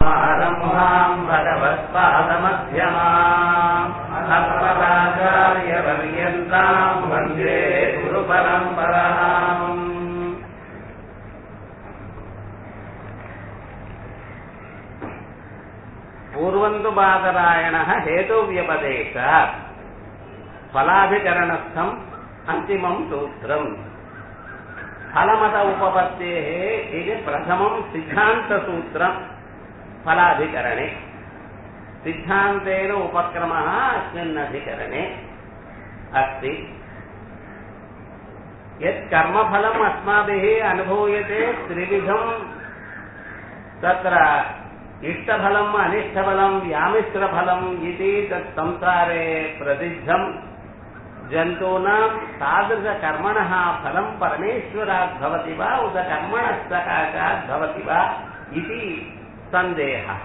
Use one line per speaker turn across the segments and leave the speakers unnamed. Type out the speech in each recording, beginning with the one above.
आरम्भाम् भगवत्पादमध्यमाम् अस्मदाचार्यपर्यन्ताम् वन्दे गुरुपरम्पराम् पूर्वन्तु बादरायणः हेतुव्यपदेशात् फलाधिकरणस्थम् अन्तिमम् सूत्रम् फलमत उपपत्तेः इति प्रथमम् सिद्धान्तसूत्रम् फलाधिकरणे सिद्धान्तेन उपक्रमः अस्मिन् अधिकरणे अस्ति यत् कर्मफलम् अस्माभिः अनुभूयते त्रिविधम् तत्र इष्टफलम् अनिष्टफलम् व्यामिश्रफलम् इति तत् संसारे प्रसिद्धम् जन्तूनां तादृशकर्मणः फलं परमेश्वरात् भवति वा उत कर्मणः सकाशात् भवति वा इति सन्देहः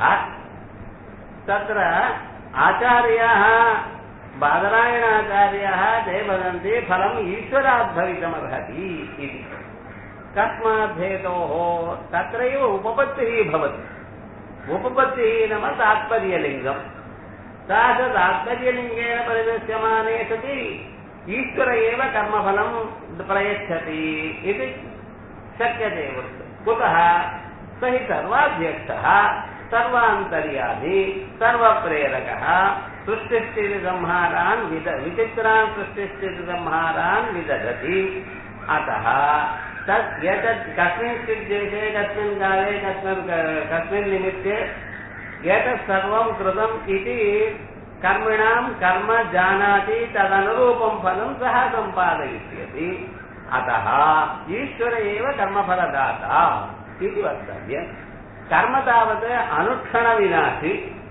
तत्र आचार्याः बादरायणाचार्याः ते वदन्ति फलम् ईश्वरात् भवितुमर्हति इति कस्मात् हेतोः तत्रैव उपपत्तिः भवति उपपत्तिः नाम तात्पर्यलिङ्गम् तादृश तात्पर्यलिङ्गेन परिदृश्यमाने सति ईश्वर एव कर्मफलं प्रयच्छति इति शक्यते वक्तुम् कुतः स हि सर्वाध्यक्षः सर्वान्तर्याधि सर्वप्रेरकः सृष्टिस्थितिसंहारान् विद विचित्रान् सृष्टिस्थितिसंहारान् विदधति अतः तत् एतत् कस्मिंश्चित् देशे कस्मिन् काले कस्मिन् कस्मिन् निमित्ते एतत् सर्वं कृतम् इति कर्मिणां कर्म जानाति तदनुरूपं फलं सः सम्पादयिष्यति अतः ईश्वर एव कर्मफलदाता इति वक्तव्यम् कर्म तावत् अनुक्षणविनाशि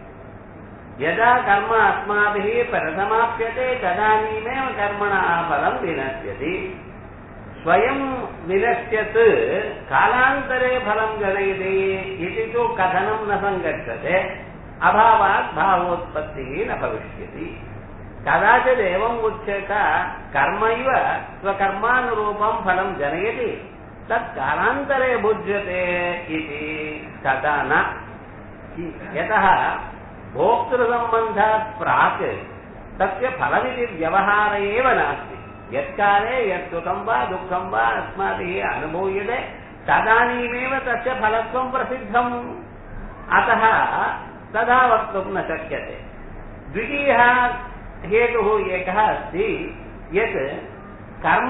यदा कर्म अस्माभिः प्रसमाप्यते तदानीमेव कर्मणः फलं विनश्यति स्वयं विनश्यत् कालान्तरे फलं जनयति इति तु कथनं न सङ्गच्छते अभावात् भावोत्पत्तिः न भविष्यति कदाचिदेवम् उच्यत कर्मैव स्वकर्मानुरूपं फलं जनयति तत् कालान्तरे भुज्यते इति तथा न यतः भोक्तृसम्बन्धात् प्राक् तस्य फलमिति व्यवहार एव नास्ति यत्काले यत् सुखं वा दुःखं वा अस्माभिः अनुभूयते तदानीमेव तस्य फलत्वं प्रसिद्धम् अतः तथा वक्तुं न शक्यते द्वितीयः हेतुः एकः अस्ति यत् कर्म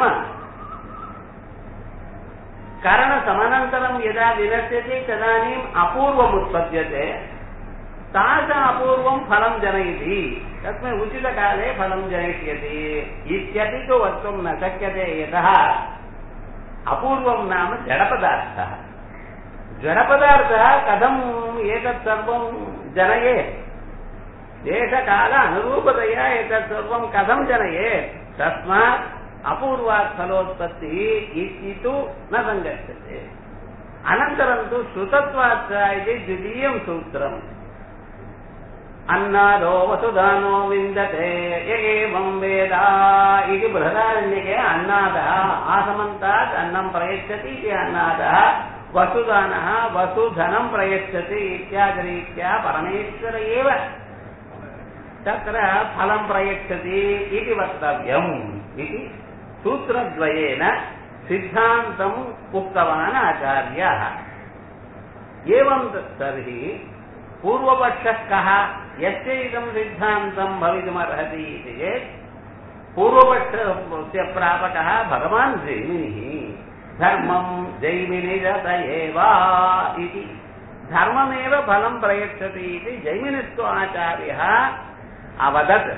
करणसमनन्तरं यदा विनश्यति तदानीम् अपूर्वमुत्पद्यते तादृश अपूर्वं फलं जनयति तस्मिन् उचितकाले फलं जनयिष्यति इत्यपि तु वक्तुं न शक्यते यतः अपूर्वं नाम जडपदार्थः जडपदार्थः कथम् एतत् सर्वं जनयेत् देशकाल अनुरूपतया एतत् सर्वं कथं जनयेत् तस्मात् अपूर्वात् फलोत्पत्तिः इति तु न सङ्गच्छते अनन्तरं तु श्रुतत्वाच्च इति द्वितीयं सूत्रम् अन्नादो वसुधानो विन्दते य एवं वेद इति बृहदारण्यके अन्नादः आसमन्तात् अन्नं प्रयच्छति इति अन्नादः वसुधानः वसुधनं प्रयच्छति इत्यादिरीत्या परमेश्वर एव तत्र फलं प्रयच्छति इति वक्तव्यम् इति सूत्रद्वयेन सिद्धान्तम् उक्तवान् आचार्यः एवं तर्हि पूर्वपक्षः कः यस्य इदं सिद्धान्तं भवितुमर्हति इति चेत् पूर्वपक्षस्य प्रापकः भगवान् जैमिनिः धर्मं जैमिनिरत एव इति धर्ममेव फलं प्रयच्छति इति जैमिनित्व आचार्यः अवदत्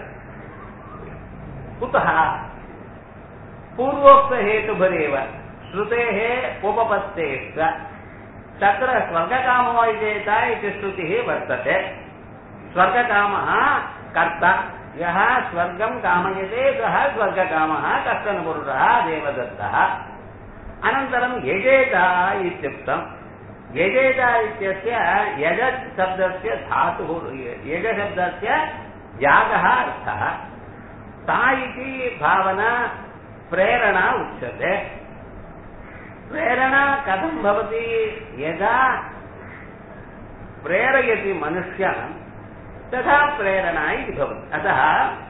कुतः पूर्वोक्तहेतुभरेव श्रुतेः उपपत्तेश्च तत्र स्वर्गकामो चेत इति श्रुतिः वर्तते स्वर्गकामः कर्ता यः स्वर्गं कामयते सः स्वर्गकामः कश्चन पुरुषः देवदत्तः अनन्तरं यजेत इत्युक्तम् यजेत इत्यस्य यज शब्दस्य धातुः यजशब्दस्य यागः अर्थः सा इति भावना प्रेरणा उच्यते प्रेरणा कथं भवति यदा प्रेरयति मनुष्यं तथा प्रेरणा इति भवति अतः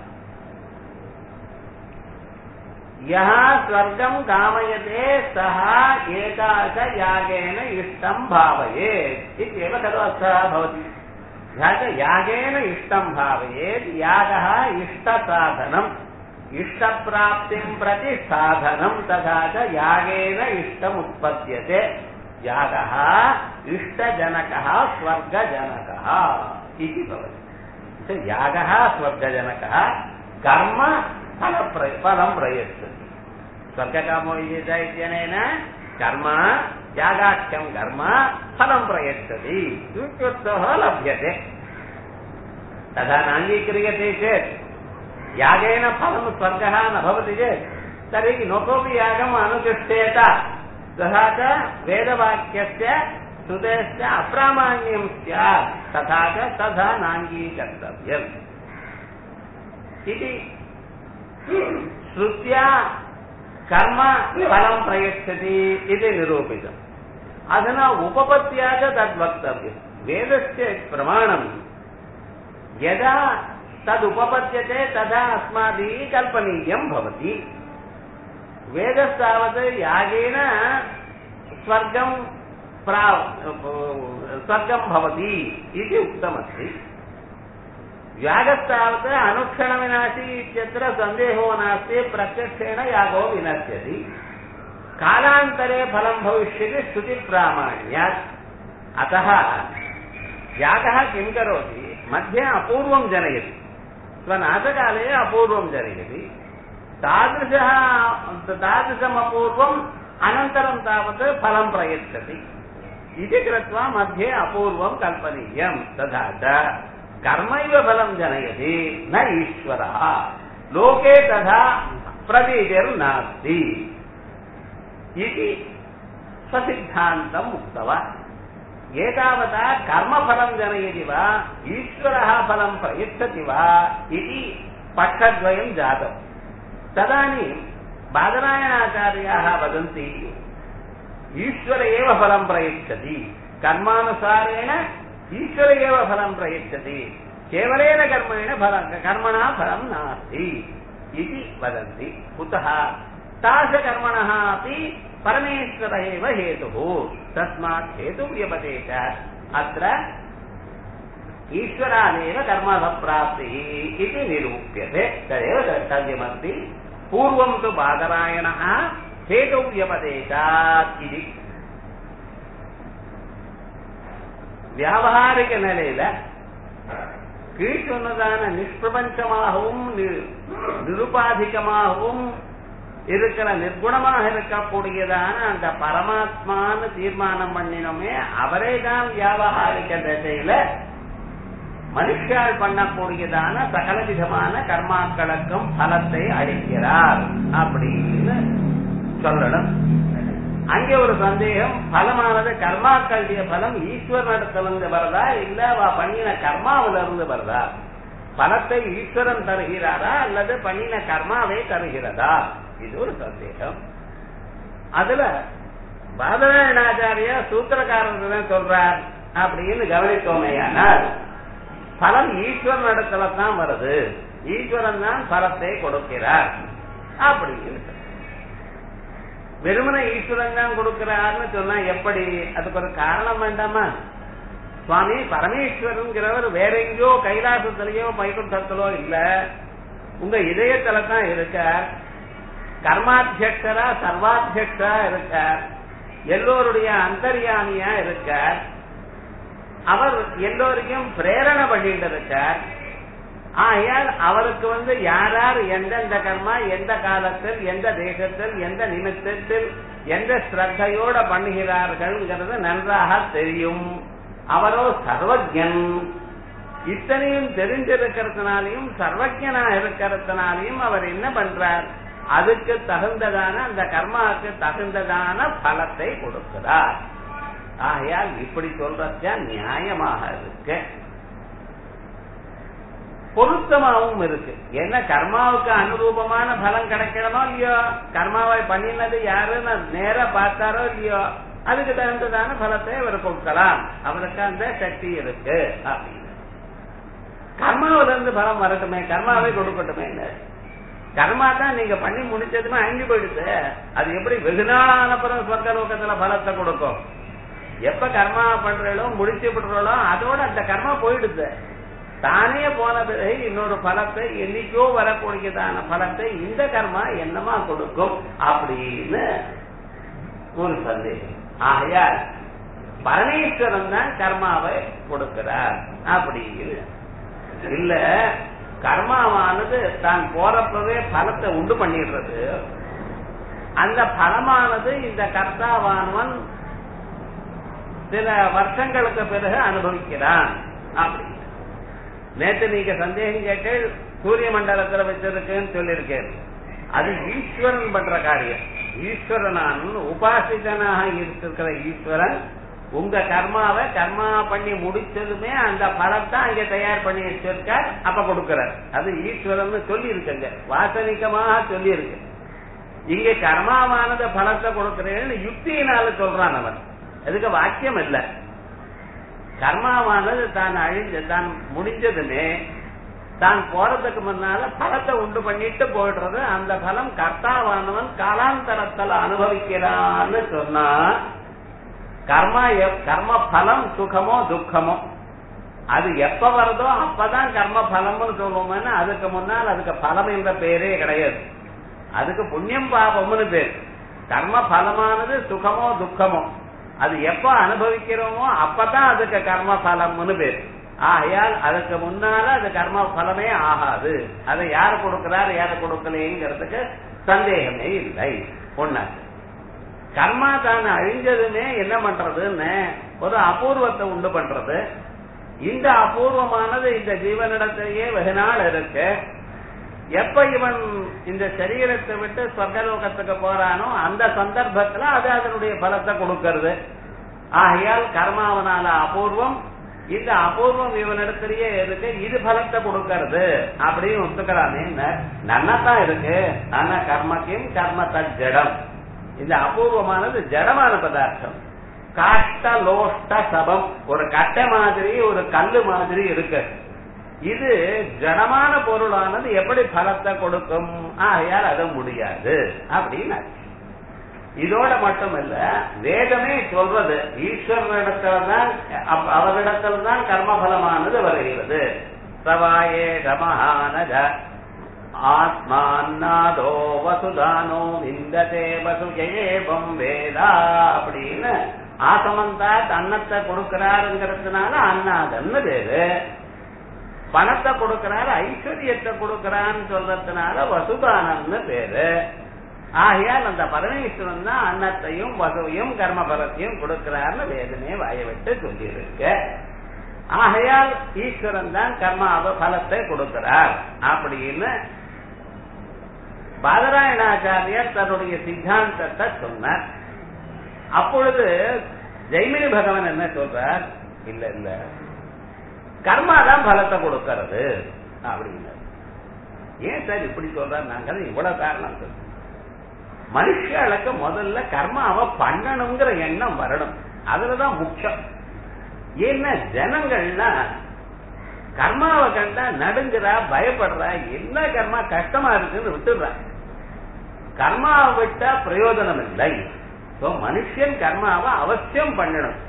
यः स्वर्गं कामयते सः एकादशयागेन इष्टं भावयेत् इत्येव खलु अर्थः भवति याग यागेन इष्टं भावयेत् यागः इष्टसाधनम् इष्टप्राप्तिं प्रति साधनं तथा च यागेन इष्टमुत्पद्यते यागः इष्टजनकः स्वर्गजनकः इति भवति यागः स्वर्गजनकः कर्म फलप्र फलं प्रयच्छति स्वर्गकामो यज इत्यनेन कर्म यागाख्यं कर्म फलं प्रयच्छति इत्युक्तः लभ्यते तथा नाङ्गीक्रियते चेत् यागेन फलं स्वर्गः न भवति चेत् तर्हि न कोऽपि यागम् अनुतिष्ठेत तथा च वेदवाक्यस्य श्रुतेश्च अप्रामाण्यं स्यात् तथा च तथा नाङ्गीकर्तव्यम् इति श्रुत्या कर्म फलं प्रयच्छति इति निरूपितम् अधुना उपपत्त्या च तद्वक्तव्यम् वेदस्य प्रमाणम् यदा तदुपपद्यते तदा अस्माभिः कल्पनीयं भवति वेदस्तावत् यागेन स्वर्गं प्रा स्वर्गं भवति इति उक्तमस्ति यागस्तावत् अनुक्षणविनाशी इत्यत्र सन्देहो नास्ति प्रत्यक्षेण यागो विनश्यति कालान्तरे फलं भविष्यति श्रुतिप्रामाण्यात् अतः यागः किं करोति मध्ये अपूर्वं जनयति स्वनाशकाले अपूर्वं जनयति तादृशः तादृशम् अपूर्वम् अनन्तरं तावत् फलं प्रयच्छति इति कृत्वा मध्ये अपूर्वं कल्पनीयं तथा च कर्मैव फलं जनयति न ईश्वरः लोके तथा प्रतीतिर्नास्ति इति स्वसिद्धान्तम् उक्तवान् एतावता कर्मफलं जनयति वा ईश्वरः फलं प्रयच्छति वा इति पक्षद्वयं जातम् तदानीं बादरायणाचार्याः वदन्ति ईश्वर एव फलं प्रयच्छति कर्मानुसारेण ईश्वर एव फलं प्रयच्छति केवलेन कर्मेण फलं कर्मणा फलं नास्ति इति वदन्ति कुतः तादृशकर्मणः अपि परमेश्वर एव हेतुः तस्मात् हेतुव्यपदेशात् अत्र ईश्वरादेव कर्मफलप्राप्तिः इति निरूप्यते तदेव द्रष्टव्यमस्ति पूर्वं तु बादरायणः हेतुव्यपदेशात् इति வியாபாரிக நிலையில கீழ் சொன்னதான நிஷ்பிரபஞ்சமாகவும் நிருபாதிகமாகவும் இருக்கிற நிர்குணமாக இருக்கக்கூடியதான அந்த பரமாத்மான்னு தீர்மானம் பண்ணினோமே அவரே தான் வியாபாரிக திசையில மனுஷால் பண்ணக்கூடியதான சகல விதமான கர்மாக்களுக்கும் பலத்தை அளிக்கிறார் அப்படின்னு சொல்லணும் அங்கே ஒரு சந்தேகம் பலமானது கர்மாக்களுடைய பலம் ஈஸ்வரனிடத்திலிருந்து வருதா இல்ல அவ பண்ணின கர்மாவில இருந்து வருதா பலத்தை ஈஸ்வரன் தருகிறாரா அல்லது பண்ணின கர்மாவை தருகிறதா இது ஒரு சந்தேகம் அதுல பாதராயணாச்சாரியா சூத்திரக்காரன் தான் சொல்றார் அப்படின்னு கவனித்தோமையானால் பலம் ஈஸ்வரன் இடத்துல தான் வருது ஈஸ்வரன் தான் பலத்தை கொடுக்கிறார் அப்படின்னு வெறுமனை ஈஸ்வரன் தான் கொடுக்கிறார்னு சொன்னா எப்படி அதுக்கு ஒரு காரணம் வேண்டாமா சுவாமி பரமேஸ்வரன்கிறவர் வேற எங்கேயோ கைலாசத்திலேயோ வைகுண்டத்திலோ இல்ல உங்க இதயத்துல தான் இருக்கார் கர்மாத்தியக்ஷரா சர்வாத்தியக்ஷரா இருக்கார் எல்லோருடைய அந்தர்யாமியா இருக்கார் அவர் எல்லோரையும் பிரேரணை பண்ணிட்டு இருக்கார் ஆகையால் அவருக்கு வந்து யார் யார் எந்தெந்த கர்மா எந்த காலத்தில் எந்த தேசத்தில் எந்த நிமித்தத்தில் எந்த ஸ்ரத்தையோட பண்ணுகிறார்கள்ங்கிறது நன்றாக தெரியும் அவரோ சர்வஜன் இத்தனையும் தெரிஞ்சிருக்கிறதுனாலையும் சர்வஜனா இருக்கிறதுனாலையும் அவர் என்ன பண்றார் அதுக்கு தகுந்ததான அந்த கர்மாவுக்கு தகுந்ததான பலத்தை கொடுக்கிறார் ஆகையால் இப்படி சொல்றதா நியாயமாக இருக்கு பொருத்தமாகவும் இருக்கு என்ன கர்மாவுக்கு அனுரூபமான பலம் கிடைக்கணுமோ இல்லையோ கர்மாவை பண்ணினது யாருன்னு நேர பார்த்தாரோ இல்லையோ அதுக்கு தகுந்ததான பலத்தை அவர் கொடுக்கலாம் அவருக்கு அந்த சக்தி இருக்கு அப்படின்னு கர்மாவில இருந்து பலம் வரட்டுமே கர்மாவே கொடுக்கட்டுமே கர்மா தான் நீங்க பண்ணி முடிச்சதுமே அழிஞ்சு போயிடுது அது எப்படி வெகு நாளான பிறகு சொர்க்க லோகத்துல பலத்தை கொடுக்கும் எப்ப கர்மா பண்றீங்களோ முடிச்சு விடுறோளோ அதோட அந்த கர்மா போயிடுது தானே போன பிறகு இன்னொரு பலத்தை என்னைக்கோ வரக்கூடியதான பலத்தை இந்த கர்மா என்னமா கொடுக்கும் அப்படின்னு ஒரு சந்தேகம் ஆகையால் பரமேஸ்வரன் தான் கர்மாவை கொடுக்கிறார் அப்படின்னு இல்ல கர்மாவானது தான் போறப்பவே பலத்தை உண்டு பண்ணிடுறது அந்த பலமானது இந்த கர்த்தாவானவன் சில வருஷங்களுக்கு பிறகு அனுபவிக்கிறான் அப்படி நேற்று நீங்க சந்தேகம் கேட்டு சூரிய மண்டலத்துல வச்சிருக்குன்னு சொல்லியிருக்கேன் அது ஈஸ்வரன் பண்ற காரியம் ஈஸ்வரனான் உபாசிதனாக இருக்கிற ஈஸ்வரன் உங்க கர்மாவை கர்மா பண்ணி முடிச்சதுமே அந்த பலத்தை அங்க தயார் பண்ணி வச்சிருக்கார் அப்ப கொடுக்கிறார் அது ஈஸ்வரன் சொல்லி இருக்குங்க வாசனிகமாக சொல்லி இருக்கு இங்க கர்மாவானது பலத்தை கொடுக்கிறேன்னு யுக்தியினால சொல்றான் அவன் அதுக்கு வாக்கியம் இல்ல கர்மாவானது தான் அழிஞ்ச தான் முடிஞ்சதுமே தான் போறதுக்கு முன்னால பலத்தை உண்டு பண்ணிட்டு போயிடுறது அந்த பலம் கர்த்தாவானவன் காலாந்தரத்துல அனுபவிக்கிறான்னு சொன்னா கர்மா கர்ம பலம் சுகமோ துக்கமோ அது எப்ப வருதோ அப்பதான் கர்ம பலம்னு சொல்லுவோம்னா அதுக்கு முன்னால் அதுக்கு பலம் என்ற பேரே கிடையாது அதுக்கு புண்ணியம் பாபம்னு பேர் கர்ம பலமானது சுகமோ துக்கமோ அது எப்ப அனுபவிக்கிறோமோ அப்பதான் அதுக்கு கர்ம பலம்னு பேர் ஆகையால் அதுக்கு முன்னால அது கர்ம பலமே ஆகாது அதை யார் கொடுக்கிறார் யார கொடுக்கலைங்கிறதுக்கு சந்தேகமே இல்லை ஒண்ணு கர்மா தான் அழிஞ்சதுமே என்ன பண்றதுன்னு ஒரு அபூர்வத்தை உண்டு பண்றது இந்த அபூர்வமானது இந்த ஜீவனிடத்திலேயே வெகு நாள் இருக்கு எப்ப இவன் இந்த சரீரத்தை விட்டு சொர்க்கலோகத்துக்கு போறானோ அந்த சந்தர்ப்பத்துல அது அதனுடைய பலத்தை கொடுக்கறது ஆகையால் கர்மாவனால அபூர்வம் இந்த அபூர்வம் இவனிடத்திலேயே இருக்கு இது பலத்தை கொடுக்கறது அப்படின்னு ஒத்துக்கிறானே நன்னதான் இருக்கு ஆனா கர்மத்தையும் கர்மத்த ஜடம் இந்த அபூர்வமானது ஜடமான பதார்த்தம் காஷ்ட லோஷ்ட சபம் ஒரு கட்டை மாதிரி ஒரு கல்லு மாதிரி இருக்கு இது ஜடமான பொருளானது எப்படி பலத்தை கொடுக்கும் ஆகையால் அது முடியாது அப்படின்னு இதோட மட்டுமல்ல வேதமே சொல்றது ஈஸ்வரனிடத்துல தான் அவரிடத்தில் தான் கர்மபலமானது வருகிறது சவாயே ரமஹானஜ ஆத்மாநாதோ வசுதானோ விந்ததே வசுஜேபம் வேதா அப்படின்னு ஆசமந்தா அன்னத்தை கொடுக்கிறாருங்கிறதுனால அன்னாதன்னு பேரு பணத்தை கொடுக்கிறாரு ஐஸ்வர்யத்தை கொடுக்கிறான்னு சொல்றதுனால வசுதானன்னு பேரு ஆகையால் அந்த பரமேஸ்வரன் தான் அன்னத்தையும் வசுவையும் கர்மபலத்தையும் கொடுக்கிறார்னு வேதமே வாய விட்டு சொல்லியிருக்க ஆகையால் ஈஸ்வரன் தான் கர்மாவ பலத்தை கொடுக்கிறார் அப்படின்னு பாதராயணாச்சாரியர் தன்னுடைய சித்தாந்தத்தை சொன்னார் அப்பொழுது ஜெய்மினி பகவான் என்ன சொல்றார் இல்ல இல்ல கர்மா தான் பலத்தை கொடுக்கிறது அப்படின்னு ஏன் சார் இப்படி சொல்றார் நாங்கள் இவ்வளவு காரணம் சொல்றோம் மனுஷர்களுக்கு முதல்ல கர்மாவை பண்ணணுங்கிற எண்ணம் வரணும் அதுலதான் முக்கியம் ஏன்னா ஜனங்கள்னா கர்மாவை கண்டா நடுங்குறா பயப்படுறா என்ன கர்மா கஷ்டமா இருக்குன்னு விட்டுடுறா கர்மாவை விட்டா பிரயோஜனம் இல்லை மனுஷன் கர்மாவை அவசியம் பண்ணணும்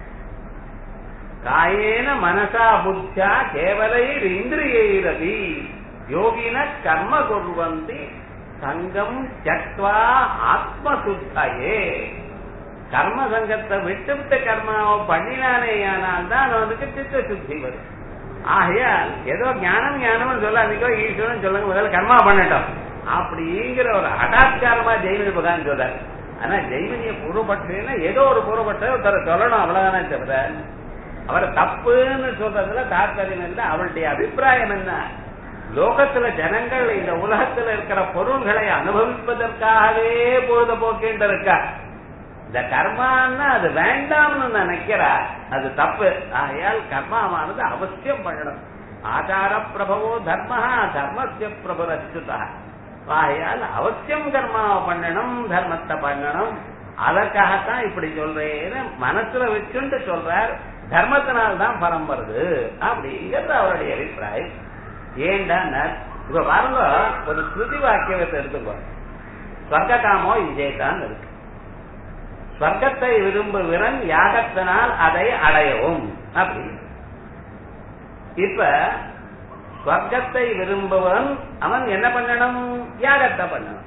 காயேன மனசா புத்தியா கேவலைர் இந்திரியைரதி யோகின கர்ம குர்வந்தி சங்கம் சத்வா ஆத்மசுத்தையே கர்ம சங்கத்தை விட்டு விட்டு கர்மாவை பண்ணினானே ஆனால் தான் அவனுக்கு சித்த சுத்தி வரும் ஆகையால் ஏதோ ஞானம் ஞானம் சொல்லாதீங்கோ ஈஸ்வரன் சொல்லுங்க முதல்ல கர்மா பண்ணட்டும் அப்படிங்கிற ஒரு ஹடாத்காரமா ஜெய்மினி பகவான் சொல்றாரு ஆனா ஜெய்மினிய பூர்வப்பட்டேன்னா ஏதோ ஒரு பூர்வப்பட்ட ஒருத்தர சொல்லணும் அவ்வளவுதானே தவிர அவரை தப்புன்னு சொல்றதுல தாத்பரியம் இல்லை அவருடைய அபிப்பிராயம் என்ன லோகத்துல ஜனங்கள் இந்த உலகத்துல இருக்கிற பொருள்களை அனுபவிப்பதற்காகவே பொழுதுபோக்கின்ற இருக்கா இந்த கர்மான்னா அது வேண்டாம்னு நினைக்கிறா அது தப்பு ஆகையால் கர்மாவானது அவசியம் பண்ணணும் ஆச்சார பிரபவோ தர்ம தர்மசிய பிரபு அச்சுதா ஆகையால் அவசியம் கர்மாவை பண்ணணும் தர்மத்தை பண்ணணும் அதற்காகத்தான் இப்படி சொல்றேன்னு மனசுல வச்சுட்டு சொல்றார் தர்மத்தினால்தான் பலம் வருது அப்படிங்கிறது அவருடைய அபிப்பிராயம் ஏன்டா இப்ப பாருங்க ஒரு ஸ்ருதி வாக்கியத்தை எடுத்துக்கோ ஸ்வர்க்க காமோ விஜயதான் இருக்கு ஸ்வர்க்கத்தை விரும்புகிறன் யாகத்தினால் அதை அடையவும் அப்படி இப்ப ஸ்வர்க்கத்தை விரும்புவன் அவன் என்ன பண்ணணும் யாகத்தை பண்ணணும்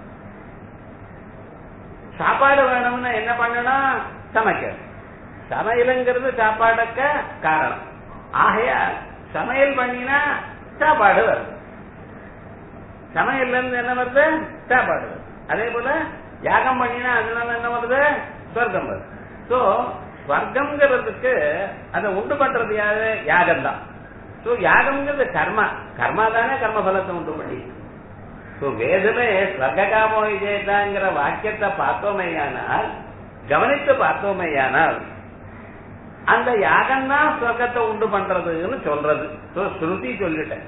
சாப்பாடு வேணும்னு என்ன பண்ணணும் சமைக்க சமையலுங்கிறது சாப்பாடுக்க காரணம் ஆகையா சமையல் பண்ணினா சாப்பாடு வருது சமையல்ல இருந்து என்ன வருது சாப்பாடு வருது அதே போல யாகம் பண்ணினா அதனால என்ன வருது சொர்க்கம் வருது சோ ஸ்வர்க்கம்ங்கிறதுக்கு அதை உண்டு பண்றது யாரு யாகம் தான் சோ யாகம்ங்கிறது கர்மா கர்மா தானே கர்ம பலத்தை உண்டு பண்ணி சோ வேதமே ஸ்வர்காமோ விஜயதாங்கிற வாக்கியத்தை பார்த்தோமேயானால் கவனித்து பார்த்தோமேயானால் அந்த யாகம் தான் ஸ்வர்க்கத்தை உண்டு பண்றதுன்னு சொல்றது சோ ஸ்ருதி சொல்லிட்டேன்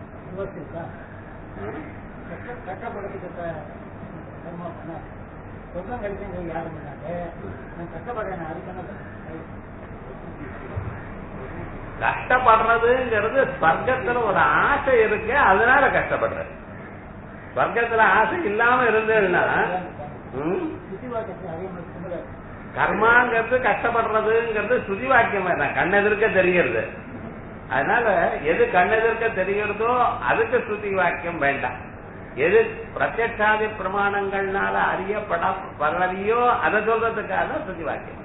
கஷ்டப்படுறதுக்கு கர்மம் பண்ண சொர்க்கம் கிடைக்கும் யாரும் பண்ணாங்க நான் கஷ்டப்படுறேன் அதுக்கு என்ன
கஷ்டப்படுறதுங்கிறது ஸ்வர்க்கத்துல ஒரு ஆசை இருக்கு அதனால கஷ்டப்படுறது ஸ்வர்க்கத்துல ஆசை இல்லாம இருந்ததுன்னா ம்,
சுத்தி வாக்கத்தை அதே மாதிரி கும்பிட
கர்மாங்கிறது கஷ்டப்படுறதுங்கிறது சுதி வாக்கியம் வேண்டாம் கண்ணெதிர்க்க தெரிகிறது அதனால எது கண்ணெதிர்க்க தெரிகிறதோ அதுக்கு ஸ்ருதி வாக்கியம் வேண்டாம் எது பிரத்யட்சாதி பிரமாணங்கள்னால அறியப்பட பரவியோ அதை சொல்றதுக்காக ஸ்ருதி வாக்கியம்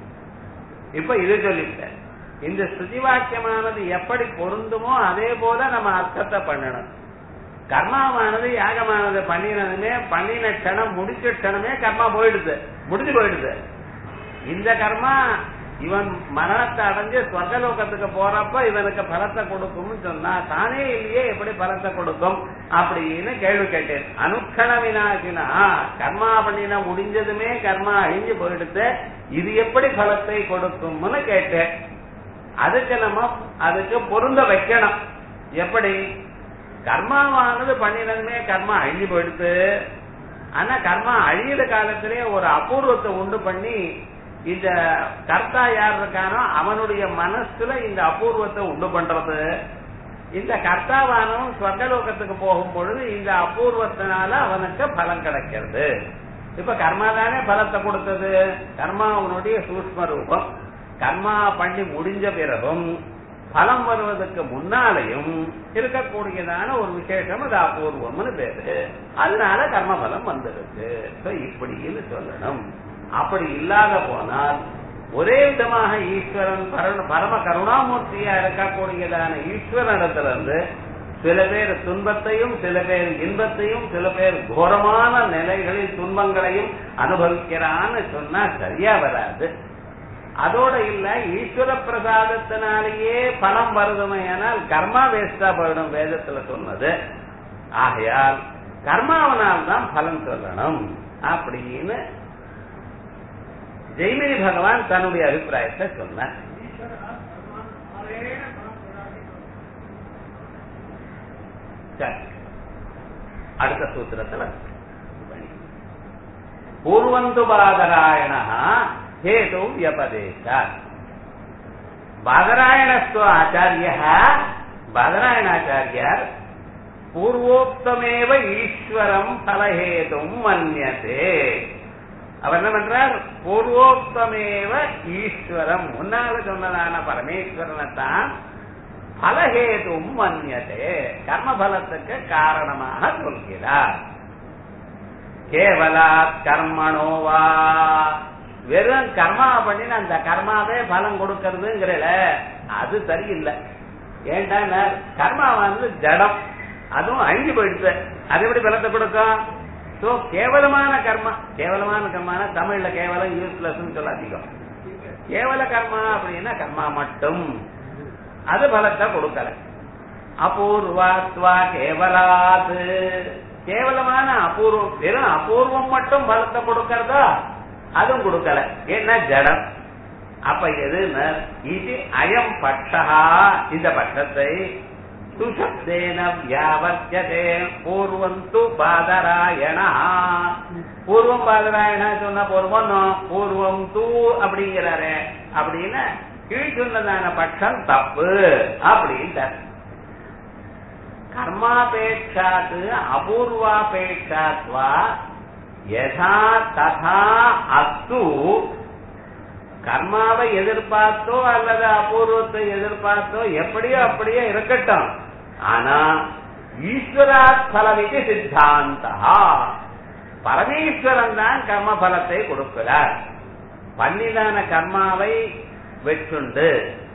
இப்ப இது சொல்லிட்டேன் இந்த ஸ்ருதி வாக்கியமானது எப்படி பொருந்துமோ அதே போல நம்ம அர்த்தத்தை பண்ணணும் கர்மாவானது யாகமானது பண்ணினதுமே பண்ணின க்ஷணம் முடிச்ச க்ஷணமே கர்மா போயிடுது முடிஞ்சு போயிடுது இந்த கர்மா இவன் மரணத்தை அடைஞ்சு ஸ்வர்கலோகத்துக்கு போறப்ப இவனுக்கு பலத்தை கொடுக்கும்னு சொன்னா தானே இல்லையே எப்படி பலத்தை கொடுக்கும் அப்படின்னு கேள்வி கேட்டேன் அனுக்கண வினாசினா கர்மா பண்ணின முடிஞ்சதுமே கர்மா அழிஞ்சு போயிடுத்து இது எப்படி பலத்தை கொடுக்கும்னு கேட்டேன் அதுக்கு நம்ம அதுக்கு பொருந்த வைக்கணும் எப்படி கர்மாவானது பண்ணினதுமே கர்மா அழிஞ்சு போயிடுத்து ஆனா கர்மா அழியிற காலத்திலே ஒரு அபூர்வத்தை உண்டு பண்ணி இந்த கர்த்தா யார் இருக்கானோ அவனுடைய மனசுல இந்த அபூர்வத்தை உண்டு பண்றது இந்த கர்த்தாவானவன் ஸ்வர்கலோகத்துக்கு போகும் பொழுது இந்த அபூர்வத்தினால அவனுக்கு பலம் கிடைக்கிறது இப்ப கர்மா தானே பலத்தை கொடுத்தது கர்மா அவனுடைய சூக்ம ரூபம் கர்மா பண்ணி முடிஞ்ச பிறகும் பலம் வருவதற்கு முன்னாலையும் இருக்கக்கூடியதான ஒரு விசேஷம் அது அபூர்வம்னு பேரு அதனால கர்ம பலம் வந்திருக்கு So, இப்படின்னு சொல்லணும் அப்படி இல்லாத போனால் ஒரே விதமாக ஈஸ்வரன் பர- பரம கருணாமூர்த்தியா இருக்கக்கூடியதான ஈஸ்வரனிடத்துல இருந்து சில பேர் துன்பத்தையும் சில பேர் இன்பத்தையும் சில பேர் கோரமான நிலைகளில் துன்பங்களையும் அனுபவிக்கிறான்னு சொன்னா சரியா வராது அதோட இல்ல ஈஸ்வர பிரசாதத்தினாலேயே பலம் வருதுமையானால் கர்மா வேஸ்டா போயிடும் வேதத்துல சொன்னது ஆகையால் கர்மாவனால் தான் பலன் சொல்லணும் அப்படின்னு ஜெய்மினி பகவான் தன்னுடைய அபிப்பிராயத்தை சொன்னார் சரி. அடுத்த சூத்திரத்துல பூர்வந்து பாதராயண ஹேது வியபதேச பாதராயணஸ்து ஆச்சாரிய பாதராயணாச்சாரியார் பூர்வோக்தமேவ ஈஸ்வரம் பலஹேதும் மன்யதே அவர் என்ன பண்றார் பூர்வோக்தமேவ ஈஸ்வரம் முன்னால சொன்னதான பரமேஸ்வரனைத்தான் பலஹேதும் மன்யதே கர்மபலத்துக்கு காரணமாக சொல்கிறார் கேவலாத் கர்மணோவா வெறும் கர்மா பண்ணின அந்த கர்மாவே பலம் கொடுக்கறதுங்கிறல அது சரியில்லை ஏன்டா கர்மா வந்து ஜடம் அதுவும் அழிஞ்சு போயிடுச்சு அது எப்படி பலத்தை கொடுக்கும் சோ கேவலமான கர்மா கேவலமான கர்மான தமிழ்ல கேவலம் யூஸ்லெஸ் சொல்லாதீங்க கேவல கர்மா அப்படின்னா கர்மா மட்டும் அது பலத்தை கொடுக்கல அபூர்வாத்வா கேவலாது கேவலமான அபூர்வம் வெறும் அபூர்வம் மட்டும் பலத்தை கொடுக்கறதா அதுவும் கொடுக்கல ஏன்னா ஜடம் அப்ப எதுன்னு இது அயம் பட்சா இந்த பட்சத்தை துஷப்தேன வியாவர்த்தியதே பூர்வம் து பாதராயணா பூர்வம் பாதராயணா சொன்ன பூர்வம் நோ, பூர்வம் தூ அப்படிங்கிறாரு அப்படின்னு கீழ் சொன்னதான பட்சம் தப்பு அப்படின்ட்டார் கர்மாபேட்சாத்து அபூர்வாபேட்சாத்வா யதா ததா அஸ்து கர்மாவை எதிர்பார்த்தோ அல்லது அபூர்வத்தை எதிர்பார்த்தோ எப்படியோ அப்படியே இருக்கட்டும் ஆனா ஈஸ்வராத் பலமிக்கு சித்தாந்தா பரமேஸ்வரன் தான் கர்ம பலத்தை கொடுக்கிறார் பண்ணிதான கர்மாவை வச்சுண்டு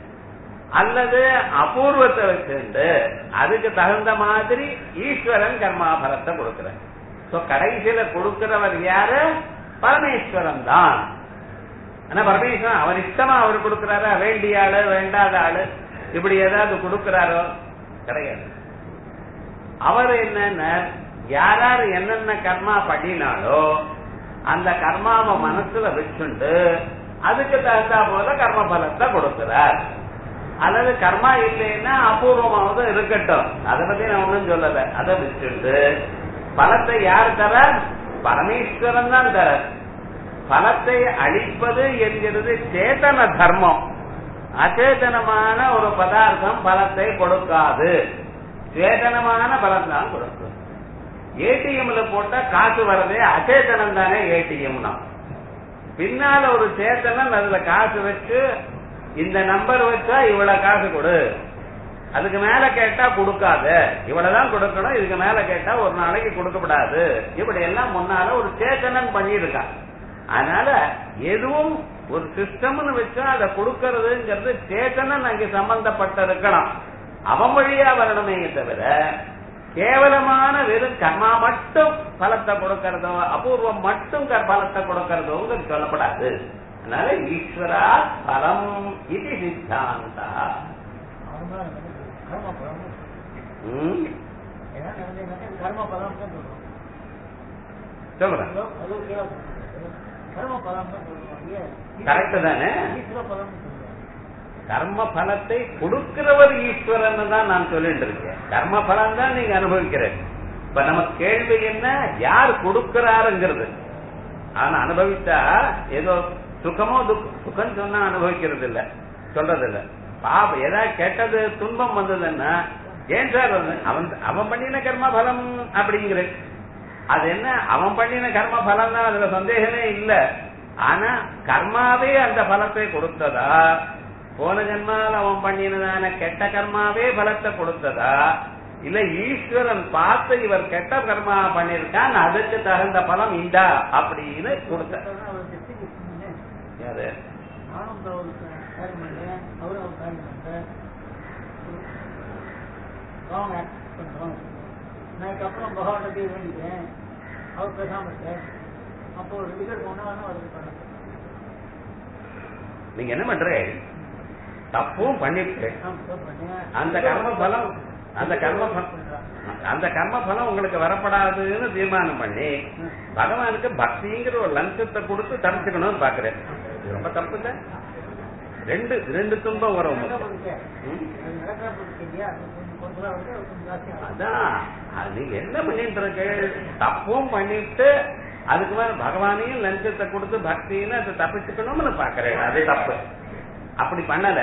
அல்லது அபூர்வத்தை வச்சுண்டு அதுக்கு தகுந்த மாதிரி ஈஸ்வரன் கர்மா பலத்தை கொடுக்கிறார் சோ கடைசியில கொடுக்கிறவர் யாரு பரமேஸ்வரன் தான் ஆனா பரமேஸ்வரன் அவர் இஷ்டமா அவர் கொடுக்கிறாரா வேண்டிய ஆளு வேண்டாத ஆளு இப்படி ஏதாவது கொடுக்கிறாரோ கிடையாது அவர் என்னன்னா யாரார் என்னென்ன கர்மா பண்ணினாலோ அந்த கர்மாவை மனசுல வச்சுண்டு அதுக்கு தகுந்தா போல கர்ம பலத்தை கொடுக்கிறார் அல்லது கர்மா இல்லைன்னா அபூர்வமாவது இருக்கட்டும் அதை பத்தி நான் ஒண்ணும் சொல்லல அதை வச்சுட்டு பலத்தை யார் தர பரமேஸ்வரன் தான் தர பலத்தை அளிப்பது என்கிறது சேதன தர்மம் அச்சேதனமான ஒரு பதார்த்தம் பலத்தை கொடுக்காது சேதனமான பலம் தான் கொடுக்கும் ஏடிஎம்ல போட்டா காசு வரதே அச்சேதனம் தானே ஏடிஎம்னா பின்னால ஒரு சேத்தனன் அதுல காசு வச்சு இந்த நம்பர் வச்சா இவ்வளவு காசு கொடு அதுக்கு மேல கேட்டா கொடுக்காத இவ்வளவுதான் கொடுக்கணும் இதுக்கு மேல கேட்டா ஒரு நாளைக்கு கொடுக்கப்படாது இப்படி எல்லாம் முன்னால ஒரு சேத்தனன் பண்ணியிருக்கான் அதனால எதுவும் ஒரு சிஸ்டம்னு வச்சா அதை கொடுக்கறதுங்கிறது சேத்தனன் அங்கே சம்பந்தப்பட்ட இருக்கணும் அவன் வழியா வரணுமே தவிர கேவலமான வெறும் கர்மா மட்டும் பலத்தை கொடுக்கறதோ அபூர்வம் மட்டும் க- பலத்தை கொடுக்கறதோங்க சொல்லப்படாது அதனால ஈஸ்வரா பலம் இது சித்தாந்தா
அவன்தான் கர்ம பலம்
ம்,
ஏன்னா நடந்ததுனாக்க இது கர்ம பலம் தான் சொல்றோம்
சொல்றேன்
அது ஒரு கேவலம். கர்ம பலம் தான் சொல்றோம் இல்லையா?
கரெக்ட் தானே
ஈஸ்வர பலம் சொல்றோம்
கர்ம பலத்தை கொடுக்கிறவர் ஈஸ்வரன் தான் நான் சொல்லிட்டு இருக்கேன் கர்ம பலம் தான் நீங்க அனுபவிக்கிறேன் இப்ப நம்ம கேள்வி என்ன யார் கொடுக்கிறாருங்கிறது ஆனா அனுபவித்தா ஏதோ சுகமோ துக்க- சுகம் சொன்னா அனுபவிக்கிறது இல்ல சொல்றது இல்ல பாபம் ஏதாவது கெட்டது துன்பம் வந்ததுன்னா ஏன் சார் வந்து அவன் அவன் பண்ணின கர்ம பலம் அப்படிங்கிற அது என்ன அவன் பண்ணின கர்ம பலம் தான் அதுல சந்தேகமே இல்ல ஆனா கர்மாவே அந்த பலத்தை கொடுத்ததா போன ஜென்மாவில் அவன் பண்ணினதான கெட்ட கர்மாவே பலத்தை கொடுத்ததா இல்ல ஈஸ்வரன் பார்த்து இவர் கெட்ட கர்மா பண்ணிருக்கான் அதுக்கு தகுந்த பலம் இந்தா அப்படின்னு கொடுத்த
அதான் அவர் திருப்திக்கு சொன்னேன்.
யாரு
நானும் இந்த ஒரு காரியம் பண்ணேன் அவரும் ஒரு காரியம் பண்ணேன் ராங் ஆக்ட் பண்றோம் நான் இதுக்கப்புறம் பகவான் போய் வேண்டிக்கிறேன் அவர் பேசாம இருக்கேன் அப்போ ஒரு ரிசல்ட் ஒண்ணு வேணும் அதுக்கு பண்ண
நீங்க என்ன பண்றே தப்பும் பண்ணிட்டு
நான் தப்பு பண்ணேன்.
அந்த கர்ம பலம் அந்த கர்ம பலம் அந்த கர்ம பலம் உங்களுக்கு வரப்படாதுன்னு தீர்மானம் பண்ணி பகவானுக்கு பக்திங்கிற ஒரு லஞ்சத்தை கொடுத்து தடுத்துக்கணும்னு பாக்குறேன் இது ரொம்ப தப்பு இல்ல ரெண்டு ரெண்டு துன்பம் வரும்
நடக்க
உங்களுக்கு.
போகுது.
ம்?
அது நடக்க போகுது இல்லையா? அது கொஞ்சம் கொஞ்சம் வந்து அது கொஞ்சம் ஜாஸ்தியா ஆகும்.
அதான் அது நீங்க என்ன பண்ணிட்டு இருக்கு தப்பும் பண்ணிட்டு அதுக்கு மேல பகவானையும் லஞ்சத்தை கொடுத்து பக்தின்னு அதை தப்பிச்சுக்கணும்னு பாக்குறேன் அது தப்பு அப்படி பண்ணல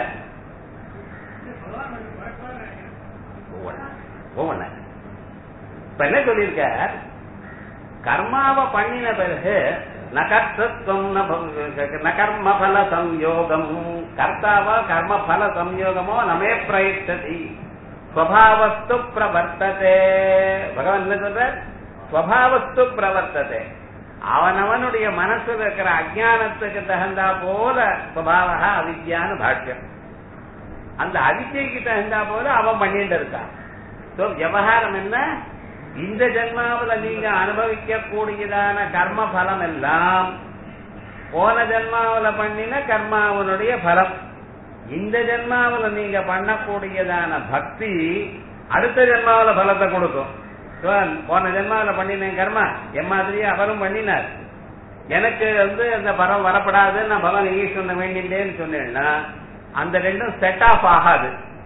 ஒவ்வொன்ன இப்ப என்ன சொல்லியிருக்க கர்மாவை பண்ணின பிறகு நகர்த்தம் நகர்ம பல சம்யோகம் கர்த்தாவா கர்ம பல சம்யோகமோ நமே பிரயத்ததி ஸ்வபாவஸ்து பிரவர்த்ததே பகவான் என்ன சொல்ற ஸ்வபாவஸ்து பிரவர்த்ததே அவனவனுடைய மனசுல இருக்கிற அஜானத்துக்கு தகுந்தா போல ஸ்வபாவா அவித்யான்னு பாஷ்யம் அந்த அவித்யைக்கு தகுந்தா போல அவன் பண்ணிட்டு இருக்கான் சோ விவகாரம் என்ன இந்த ஜென்மாவுல நீங்க அனுபவிக்க கூடியதான கர்ம பலம் எல்லாம் போன ஜென்மாவுல பண்ணின கர்மாவனுடைய பலம் இந்த ஜென்மாவுல நீங்க பண்ணக்கூடியதான பக்தி அடுத்த ஜென்மாவுல பலத்தை கொடுக்கும் So, போன ஜென்மாவுல பண்ணினேன் கர்மா என் மாதிரியே அவரும் பண்ணினார் எனக்கு வந்து அந்த பலம் வரப்படாது நான் பலம் ஈஸ்வரன் வேண்டிட்டேன்னு சொன்னேன்னா அந்த ரெண்டும் செட் ஆஃப் ஆகாது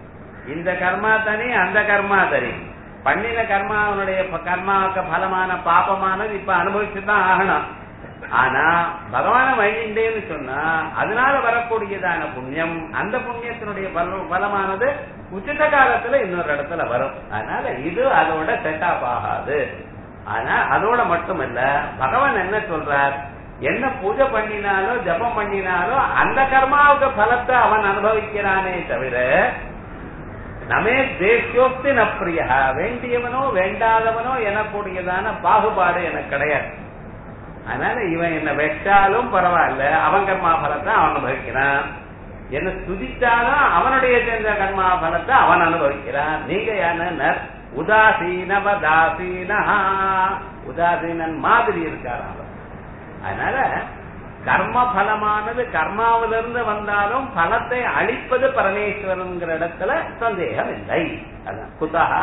இந்த கர்மா தனி அந்த கர்மா தனி பண்ணின கர்மாவனுடைய ப- கர்மாவுக்கு பலமான பாபமானது இப்ப அனுபவிச்சுதான் ஆகணும் ஆனா பகவான வழிண்டேன்னு சொன்னா அதனால வரக்கூடியதான புண்ணியம் அந்த புண்ணியத்தினுடைய பலம் பலமானது உச்சித காலத்துல இன்னொரு இடத்துல வரும் அதனால இது அதோட செட் ஆஃப் ஆகாது ஆனா அதோட மட்டுமல்ல பகவான் என்ன சொல்றார் என்ன பூஜை பண்ணினாலோ ஜபம் பண்ணினாலோ அந்த கர்மாவுக்கு பலத்தை அவன் அனுபவிக்கிறானே தவிர நமே தேசியோக்தி நப்பிரியா வேண்டியவனோ வேண்டாதவனோ எனக்கூடியதான பாகுபாடு எனக்கு கிடையாது அதனால இவன் என்ன வெட்டாலும் பரவாயில்ல அவன் கர்மா பலத்தை அவன் அனுபவிக்கிறான் என்ன துதித்தாலும் அவனுடைய சேர்ந்த கர்மா பலத்தை அவன் அனுபவிக்கிறான் நீங்க என்ன உதாசீனவதாசீனா உதாசீனன் மாதிரி இருக்காராம் அவர். அதனால கர்ம பலமானது கர்மாவிலிருந்து வந்தாலும் பலத்தை அழிப்பது பரமேஸ்வரன்கிற இடத்துல சந்தேகம் இல்லை அதான் குதகா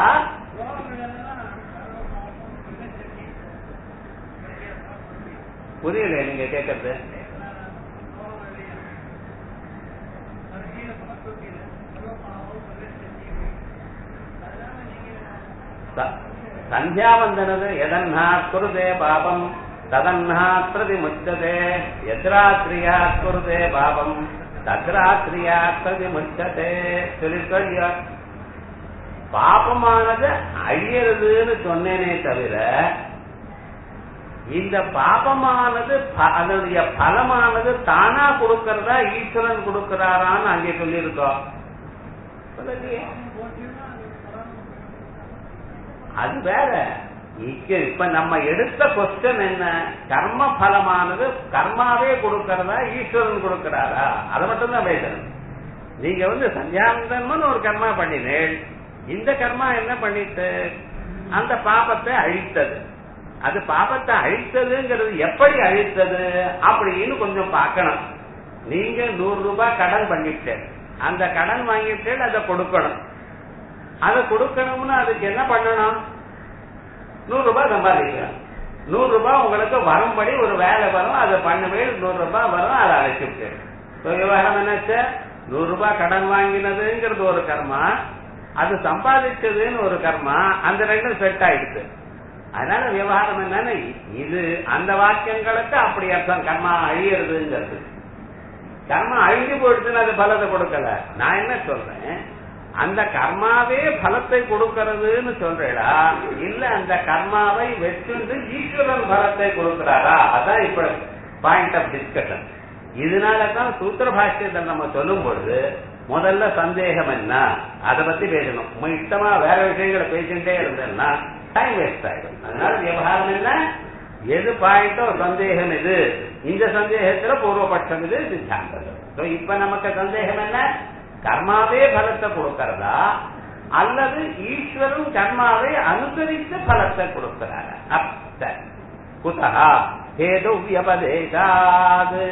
புரியல நீங்க கேட்கறது ச- சந்தியாவந்தனது எதன்னா குருதே பாபம் ததன்னா பிரதிமுச்சதே எத்ராத்ரியா குருதே பாபம் தத்ராத்ரியா பிரதிமுச்சதே சொல்லிருக்கோம் பாபமானது அழியறதுன்னு சொன்னேனே தவிர இந்த பாபமானது ப- அதனுடைய பலமானது தானா கொடுக்கறதா ஈஸ்வரன் கொடுக்கிறாரான்னு அங்கே சொல்லியிருக்கோம் சொல்லலையே அது வேற இங்க இப்ப நம்ம எடுத்த கொஸ்டன் என்ன கர்ம பலமானது கர்மாவே கொடுக்கறதா ஈஸ்வரன் கொடுக்கிறாரா அதை மட்டும் தான் பேசணும் நீங்க வந்து சந்தியாந்தன்மன் ஒரு கர்மா பண்ணினேள் இந்த கர்மா என்ன பண்ணிட்டு அந்த பாபத்தை அழித்தது அது பாபத்தை அழித்ததுங்கிறது எப்படி அழித்தது அப்படின்னு கொஞ்சம் பார்க்கணும் நீங்க நூறு ரூபாய் கடன் பண்ணிட்டு அந்த கடன் வாங்கிட்டு அதை கொடுக்கணும் அதை கொடுக்கணும்னு அதுக்கு என்ன பண்ணணும் நூறு ரூபாய் சம்பாதிக்கலாம் நூறு ரூபாய் உங்களுக்கு வரும்படி ஒரு வேலை வரும் அதை பண்ணுவேன் நூறு ரூபாய் வரும் அதை அழைச்சிட்டு விவகாரம் என்னாச்சு நூறு ரூபாய் கடன் வாங்கினதுங்கிறது ஒரு கர்மா அது சம்பாதிச்சதுன்னு ஒரு கர்மா அந்த ரெண்டும் செட் ஆயிடுச்சு அதனால விவகாரம் என்னன்னா இது அந்த வாக்கியங்களுக்கு அப்படி அர்த்தம் கர்மா அழியறதுங்கிறது கர்மா அழிஞ்சு போயிடுச்சுன்னு அது பலத்தை கொடுக்கல நான் என்ன சொல்றேன் அந்த கர்மாவே பலத்தை கொடுக்கறதுன்னு சொல்றேடா இல்ல அந்த கர்மாவை வச்சுண்டு ஈஸ்வரன் பலத்தை கொடுக்கிறாரா அதான் இப்ப பாயிண்ட் ஆஃப் டிஸ்கஷன் இதனாலதான் சூத்திர பாஷ்யத்தை நம்ம சொல்லும் பொழுது முதல்ல சந்தேகம் என்ன அதை பத்தி பேசணும் உங்க இஷ்டமா வேற விஷயங்களை பேசிட்டே இருந்தேன்னா டைம் வேஸ்ட் ஆயிடும் அதனால விவகாரம் என்ன எது பாயிண்டோ சந்தேகம் இது இந்த சந்தேகத்துல பூர்வபட்சம் இது சித்தாந்தம் So, இப்ப நமக்கு சந்தேகம் என்ன கர்மாவே பலத்தை கொடுக்கறதா அல்லது ஈஸ்வரன் கர்மாவை அனுசரித்து பலத்தை கொடுக்கிறாரா அப், சரி. குதா ஹேது வியபதேசாது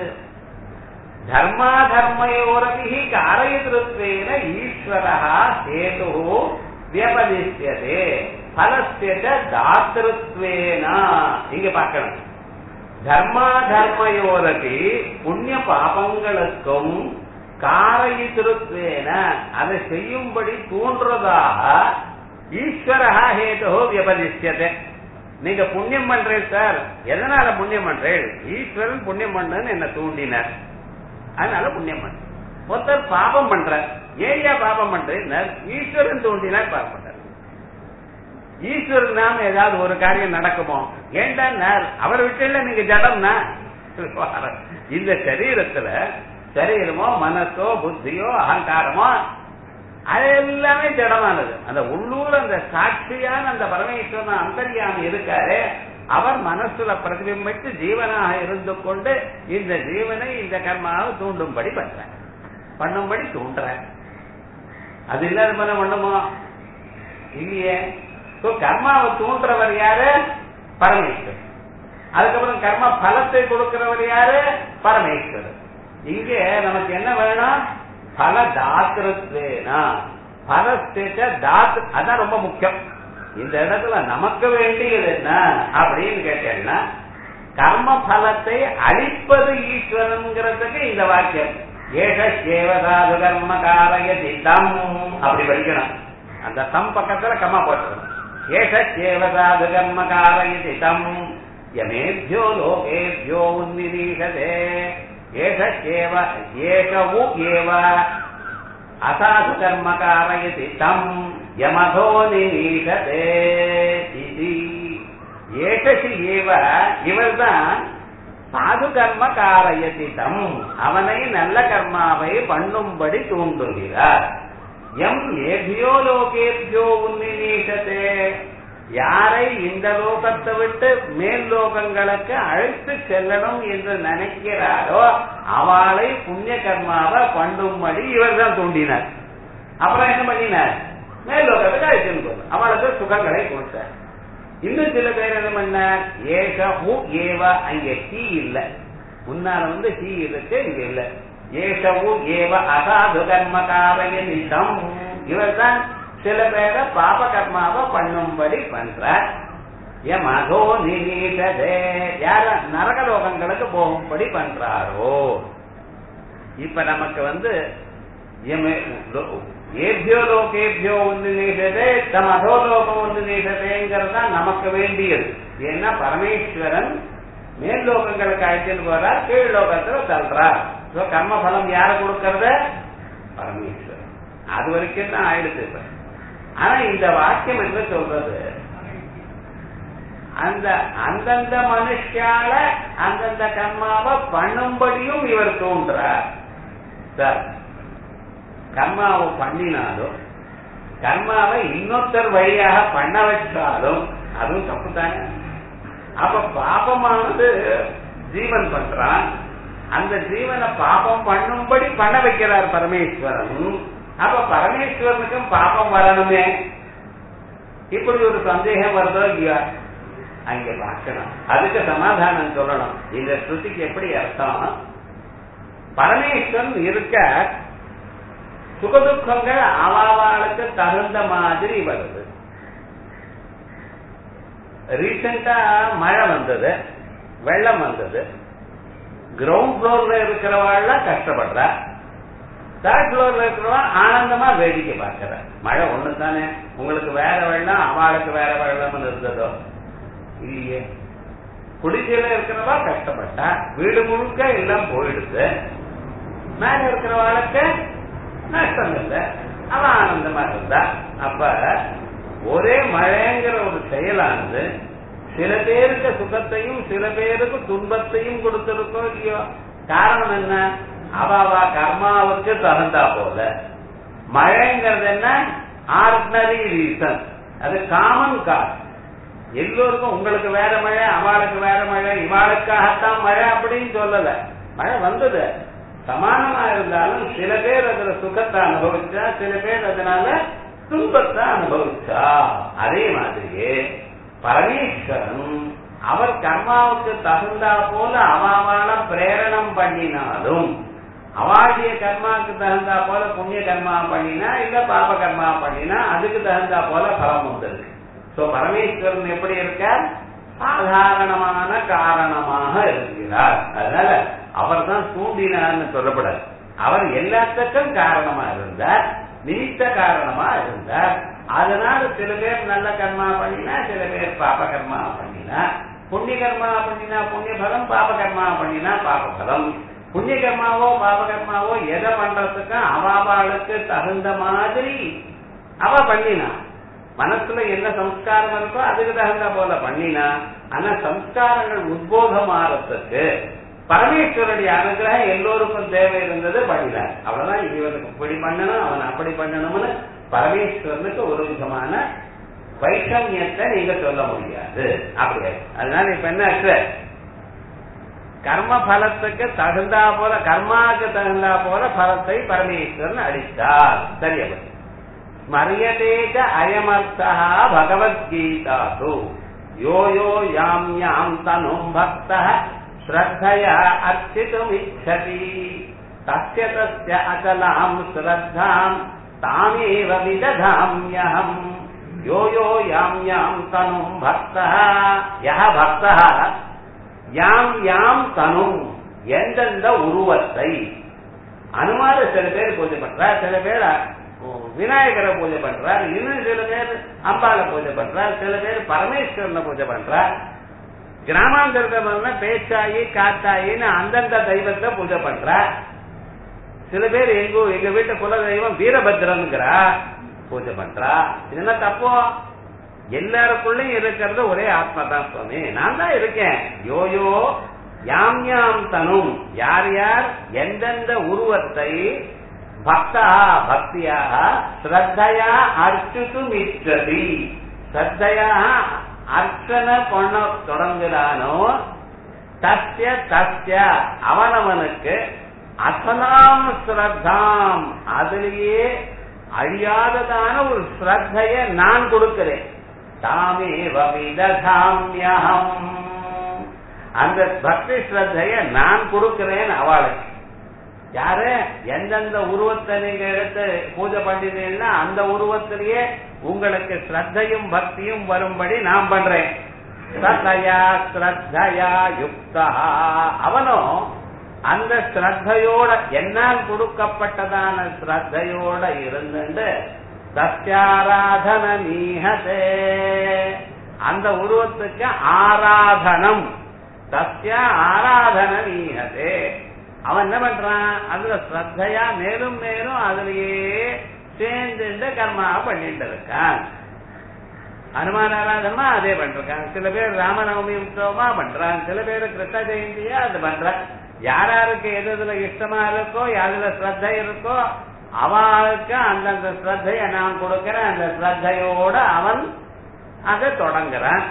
தர்மாதர்மயோரபி காரயதிருத்வேன ஈஸ்வர ஹேது வியபதிஷ்யதே பலஸ்ய தாத்திருத்வேன இங்க பார்க்கணும் தர்மாதர்மயோரபி புண்ணிய பாபங்களுக்கும் காரயித்திருத்வேன அதை செய்யும்படி தூண்டுறதாக ஈஸ்வரஹா ஹேதோ வியபதிஷ்யதே நீங்க புண்ணியம் பண்றேன் சார் எதனால புண்ணியம் பண்றேன் ஈஸ்வரன் புண்ணியம் பண்ணுன்னு என்ன தூண்டினார் அதனால புண்ணியம் பண்ண ஒருத்தர் பாபம் பண்ற ஏரியா பாபம் பண்றேன் ஈஸ்வரன் தூண்டினார் பாபம் பண்றார் ஈஸ்வரன் நாம ஏதாவது ஒரு காரியம் நடக்குமோ ஏண்டா அவர் விட்டுல நீங்க ஜடம்னா இந்த சரீரத்துல சரீரமோ மனசோ புத்தியோ அகங்காரமோ அது எல்லாமே ஜடமானது அந்த உள்ளூர் அந்த சாட்சியான அந்த பரமேஸ்வரன் அந்தரியாமி இருக்காரு அவர் மனசுல பிரதிபிம்பித்து ஜீவனாக இருந்து கொண்டு இந்த ஜீவனை இந்த கர்மாவை தூண்டும்படி பண்ற பண்ணும்படி தூண்டுற அது இல்லாத பண்ண பண்ணுமோ இல்லையே So, கர்மாவை தூண்டுறவர் யாரு பரமேஸ்வரர் அதுக்கப்புறம் கர்ம பலத்தை கொடுக்கிறவர் யாரு பரமேஸ்வரர் இங்க நமக்கு என்ன வேணும் பல தாத்திருத்வேனா பலஸ்தேச்ச தாத் அதான் ரொம்ப முக்கியம் இந்த இடத்துல நமக்கு வேண்டியது என்ன அப்படின்னு கேட்டேன்னா கர்ம பலத்தை அழிப்பது ஈஸ்வரன்ங்கிறதுக்கு இந்த வாக்கியம் ஏஷேவ சாது கர்ம காரயதி தம் அப்படி படிக்கணும் அந்த தம் பக்கத்துல கம்மா போட்டுக்கணும் ஏஷேவ சாது கர்ம காரயதி தம் யமேபியோ லோகேபியோ உன்னிரீஷதே ஏஷேவ ஏஷவு ஏவ அசாது கர்ம காரயதி தம் யமதோ நிரீஷதே இது ஏஷசி ஏவ இவர்தான் சாது கர்ம காரயதி தம் அவனை நல்ல கர்மாவை பண்ணும்படி தூண்டுகிறார் எம் ஏபியோ லோகேபியோ உன்னிநீஷத்தே யாரை இந்த லோகத்தை விட்டு மேல் லோகங்களுக்கு அழைத்து செல்லணும் என்று நினைக்கிறாரோ அவளை புண்ணிய கர்மாவை பண்ணும்படி இவர் தான் தூண்டினார் அப்புறம் என்ன பண்ணினார் மேல் லோகத்துக்கு அழைச்சுன்னு போனார். அவளுக்கு சுகங்களை கொடுத்தார் இன்னும் சில பேர் என்ன பண்ண ஏக ஹூ ஏவ அங்க ஹீ இல்ல முன்னால வந்து ஹீ இருக்கு இங்க இல்ல ஏஷவு ஏவ அசாது கர்ம காரயனிதம் இவர் தான் சில பேரை பாப கர்மாவை பண்ணும்படி பண்றார் எம் அதோ நினீஷதே யார நரக லோகங்களுக்கு போகும்படி பண்றாரோ இப்ப நமக்கு வந்து எம் ஏபியோ லோகேபியோ ஒன்று நீட்டதே தம் அதோ லோகம் ஒன்று நீட்டதேங்கிறது தான் நமக்கு வேண்டியது ஏன்னா பரமேஸ்வரன் மேல் லோகங்களுக்கு அழைச்சிட்டு போறார் கீழ் லோகத்துல தள்ளுறார் So, கர்ம பலம் யார கொடுக்கறது பரமேஸ்வரன் அது வரைக்கும் தான் ஆயிடுச்சு இப்ப ஆனா இந்த வாக்கியம் என்ன சொல்றது அந்த அந்தந்த மனுஷால அந்தந்த கர்மாவை பண்ணும்படியும் இவர் தோன்றார் சார் கர்மாவை பண்ணினாலும் கர்மாவை இன்னொருத்தர் வழியாக பண்ண வச்சாலும் அதுவும் தப்பு தானே அப்ப பாபமானது ஜீவன் பண்றான் அந்த ஜீவனை பாபம் பண்ணும்படி பண்ண வைக்கிறார் பரமேஸ்வரன் அப்ப பரமேஸ்வரனுக்கும் பாபம் வரணுமே இப்படி ஒரு சந்தேகம் வருதோ இல்லையா அங்க பார்க்கணும் அதுக்கு சமாதானம் சொல்லணும் இந்த ஸ்ருதிக்கு எப்படி அர்த்தம் பரமேஸ்வரன் இருக்க சுகதுக்கங்கள் அவாவாளுக்கு தகுந்த மாதிரி வருது ரீசெண்டா மழை வந்தது வெள்ளம் வந்தது கிரவுண்ட் ஃப்ளோர்ல இருக்கிறவாள் கஷ்டப்படுறா தேர்ட் ஃப்ளோர்ல இருக்கிறவா ஆனந்தமா வேடிக்கை பார்க்கிற மழை ஒண்ணு தானே உங்களுக்கு வேற வெள்ளம் அவளுக்கு வேற வெள்ளம் இருந்ததோ இல்லையே குடிசையில இருக்கிறவா கஷ்டப்பட்டா வீடு முழுக்க எல்லாம் போயிடுது மேல இருக்கிறவாளுக்கு நஷ்டம் இல்லை அவன் ஆனந்தமா இருந்தா அப்ப ஒரே மழைங்கிற ஒரு செயலானது சில பேருக்கு சுகத்தையும் சில பேருக்கு துன்பத்தையும் கொடுத்திருக்கோம் இல்லையோ காரணம் என்ன அவாவா கர்மாவுக்கு தகுந்தா போல மழைங்கிறது என்ன ஆர்டினரி ரீசன் அது காமன் காஸ் எல்லோருக்கும் உங்களுக்கு வேற மழை அவளுக்கு வேற மழை இவாளுக்காகத்தான் மழை அப்படின்னு சொல்லல மழை வந்தது சமானமா இருந்தாலும் சில பேர் அதுல சுகத்தை அனுபவிச்சா சில பேர் அதனால துன்பத்தை அனுபவிச்சா அதே மாதிரியே பரமேஸ்வரன் அவர் கர்மாவுக்கு தகுந்தா போல அவாவால பிரேரணம் பண்ணினாலும் அவாளுடைய கர்மாவுக்கு தகுந்தா போல புண்ணிய கர்மா பண்ணினா இல்ல பாப கர்மா பண்ணினா அதுக்கு தகுந்தா போல பலம் வந்திருக்கு சோ பரமேஸ்வரன் எப்படி இருக்கார் சாதாரணமான காரணமாக இருக்கிறார் அதனால அவர் தான் தூண்டினார்னு சொல்லப்படாது அவர் எல்லாத்துக்கும் காரணமா இருந்தார் நிமித்த காரணமா இருந்தார் அதனால சில பேர் நல்ல கர்மா பண்ணினா சில பேர் பாப கர்மா பண்ணினா புண்ணிய கர்மா பண்ணினா புண்ணிய பலம் பாப கர்மா பண்ணினா பாப பலம் புண்ணிய கர்மாவோ பாப கர்மாவோ எதை பண்றதுக்கு அவாவாளுக்கு தகுந்த மாதிரி அவ பண்ணினா மனசுல என்ன சம்ஸ்காரம் இருக்கோ அதுக்கு தகுந்த போல பண்ணினா ஆனா சம்ஸ்காரங்கள் உத்போதம் ஆறதுக்கு பரமேஸ்வருடைய அனுகிரகம் எல்லோருக்கும் தேவை இருந்தது பண்ணினார் அவ்வளவுதான் இவனுக்கு இப்படி பண்ணணும் அவன் அப்படி பண்ணணும்னு பரமேஸ்வரனுக்கு ஒரு விதமான வைஷமியத்தை நீங்க சொல்ல முடியாது அப்படியே அதனால இப்ப என்ன ஆச்சு கர்ம பலத்துக்கு தகுந்தா போல கர்மாவுக்கு தகுந்தா போல பலத்தை பரமேஸ்வரன் அளித்தார் சரியா ஸ்மரியதேக அயமர்த்தா பகவத்கீதாசு யோ யோ யாம் யாம் தனும் பக்த ஸ்ரத்தயா அர்ச்சித்துமிச்சதி தஸ்ய தஸ்ய அச்சலாம் ஸ்ரத்தாம் தாமேவ விததாம்யஹம் யோ யோ யாம் யாம் தனும் பக்த யஹ பக்த யாம் யாம் தனும் எந்தெந்த உருவத்தை அனுமார சில பேர் பூஜை பண்றார் சில பேர் விநாயகரை பூஜை பண்றார் இன்னும் சில பேர் அம்பாளை பூஜை பண்றார் சில பேர் பரமேஸ்வரனை பூஜை பண்றார் கிராமாந்தரத்தை பேச்சாயி காத்தாயின்னு அந்தந்த தெய்வத்தை பூஜை பண்றார் சில பேர் எங்க எங்க வீட்டு குல தெய்வம் வீரபத்ரனுங்கிறா பூஜை பண்றா இது என்ன தப்போ எல்லாருக்குள்ளயும் இருக்கிறது ஒரே ஆத்மா தான் சுவாமி நான் தான் இருக்கேன் யோயோ யாம் யாம் தனும் யார் யார் எந்தெந்த உருவத்தை பக்தா பக்தியாக ஸ்ரத்தையா அர்ச்சுது மிச்சதி ஸ்ரத்தையா அர்ச்சனை பண்ண தொடங்குறானோ தஸ்ய தஸ்ய அவனவனுக்கு அசனாம் ஸ்ரத்தாம் அதிலேயே அழியாததான ஒரு ஸ்ரத்தைய நான் கொடுக்கிறேன் தாமேவ விததாமியம் அந்த பக்தி ஸ்ரத்தைய நான் கொடுக்கிறேன் அவளுக்கு யாரு எந்தெந்த உருவத்தை நீங்க எடுத்து பூஜை பண்ணினீங்கன்னா அந்த உருவத்திலேயே உங்களுக்கு ஸ்ரத்தையும் பக்தியும் வரும்படி நான் பண்றேன் ஸ்ரத்தையா ஸ்ரத்தையா யுக்தா அவனும் அந்த ஸ்ரத்தையோட என்னால் கொடுக்கப்பட்டதான ஸ்ரத்தையோட இருந்துட்டு சத்யாராதன நீகதே அந்த உருவத்துக்கு ஆராதனம் சத்ய ஆராதன நீகதே அவன் என்ன பண்றான் அதுல ஸ்ரத்தையா மேலும் மேலும் அதுலயே சேர்ந்துட்டு கர்மா பண்ணிட்டு இருக்கான் அனுமான ஆராதனமா அதே பண்றாங்க சில பேர் ராமநவமி உற்சவமா பண்றாங்க சில பேர் கிருஷ்ண ஜெயந்தியா அது பண்றாங்க யார் யாருக்கு எது எதுல இஷ்டமா இருக்கோ யாருல ஸ்ரத்தை இருக்கோ அவளுக்கு அந்தந்த ஸ்ரத்தைய நான் கொடுக்கிறேன் அந்த ஸ்ரத்தையோட அவன் அதை தொடங்குறான்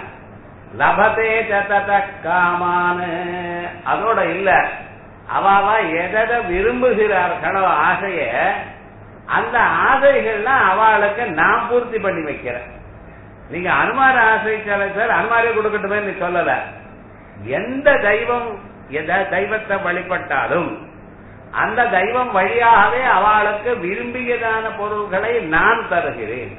லபதே ஜதத காமானு அதோட இல்ல அவாவா எதை விரும்புகிறார்களோ ஆசைய அந்த ஆசைகள்லாம் அவளுக்கு நான் பூர்த்தி பண்ணி வைக்கிறேன் நீங்க அனுமார ஆசை சார் அனுமாரே கொடுக்கட்டுமே நீ சொல்லல எந்த தெய்வம் எந்த தெய்வத்தை வழிபட்டாலும் அந்த தெய்வம் வழியாகவே அவளுக்கு விரும்பியதான பொருள்களை நான் தருகிறேன்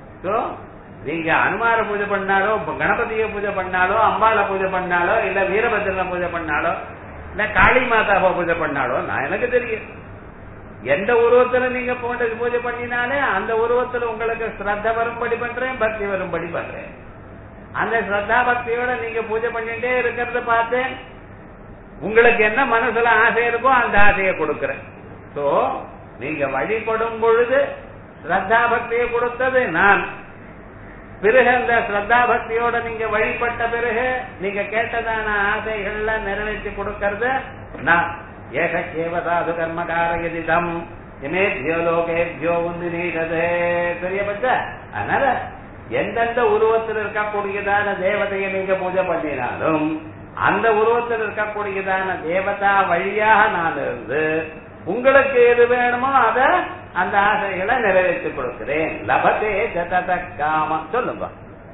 நீங்க அனுமார பூஜை பண்ணாலோ கணபதிய பூஜை பண்ணாலோ அம்பாளை பூஜை பண்ணாலோ இல்ல வீரபத்திரனை பூஜை பண்ணாலோ இல்ல காளி மாதாவை பூஜை பண்ணாலோ நான் எனக்கு தெரியும் எந்த உருவத்துல நீங்க போட்டு பூஜை பண்ணினாலே அந்த உருவத்துல உங்களுக்கு ஸ்ரத்த வரும்படி பண்றேன் பக்தி வரும்படி பண்றேன் அந்த ஸ்ரத்தா பக்தியோட நீங்க பூஜை பண்ணிட்டே இருக்கிறத பார்த்தேன் உங்களுக்கு என்ன மனசுல ஆசை இருக்கோ அந்த ஆசையை கொடுக்கிறேன் சோ நீங்க வழிபடும் பொழுது ஸ்ரத்தா பக்தியை கொடுத்தது நான் பிறகு அந்த ஸ்ரத்தா பக்தியோட நீங்க வழிபட்ட பிறகு நீங்க கேட்டதான ஆசைகள்ல நிறைவேற்றி கொடுக்கறது நான் ஏக கேவதாது கர்மகாரயதிதம் இமேபியோ லோகேபியோ உந்து நீடதே தெரியப்பட்ட அதனால எந்தெந்த உருவத்தில் இருக்கக்கூடியதான தேவதையை நீங்க பூஜை பண்ணினாலும் அந்த உருவத்தில் இருக்கக்கூடியதான தேவதா வழியாக நான் இருந்து உங்களுக்கு எது வேணுமோ அத அந்த ஆசைகளை நிறைவேற்றி கொடுக்கிறேன் லபதே ஜதத காம சொல்லுங்க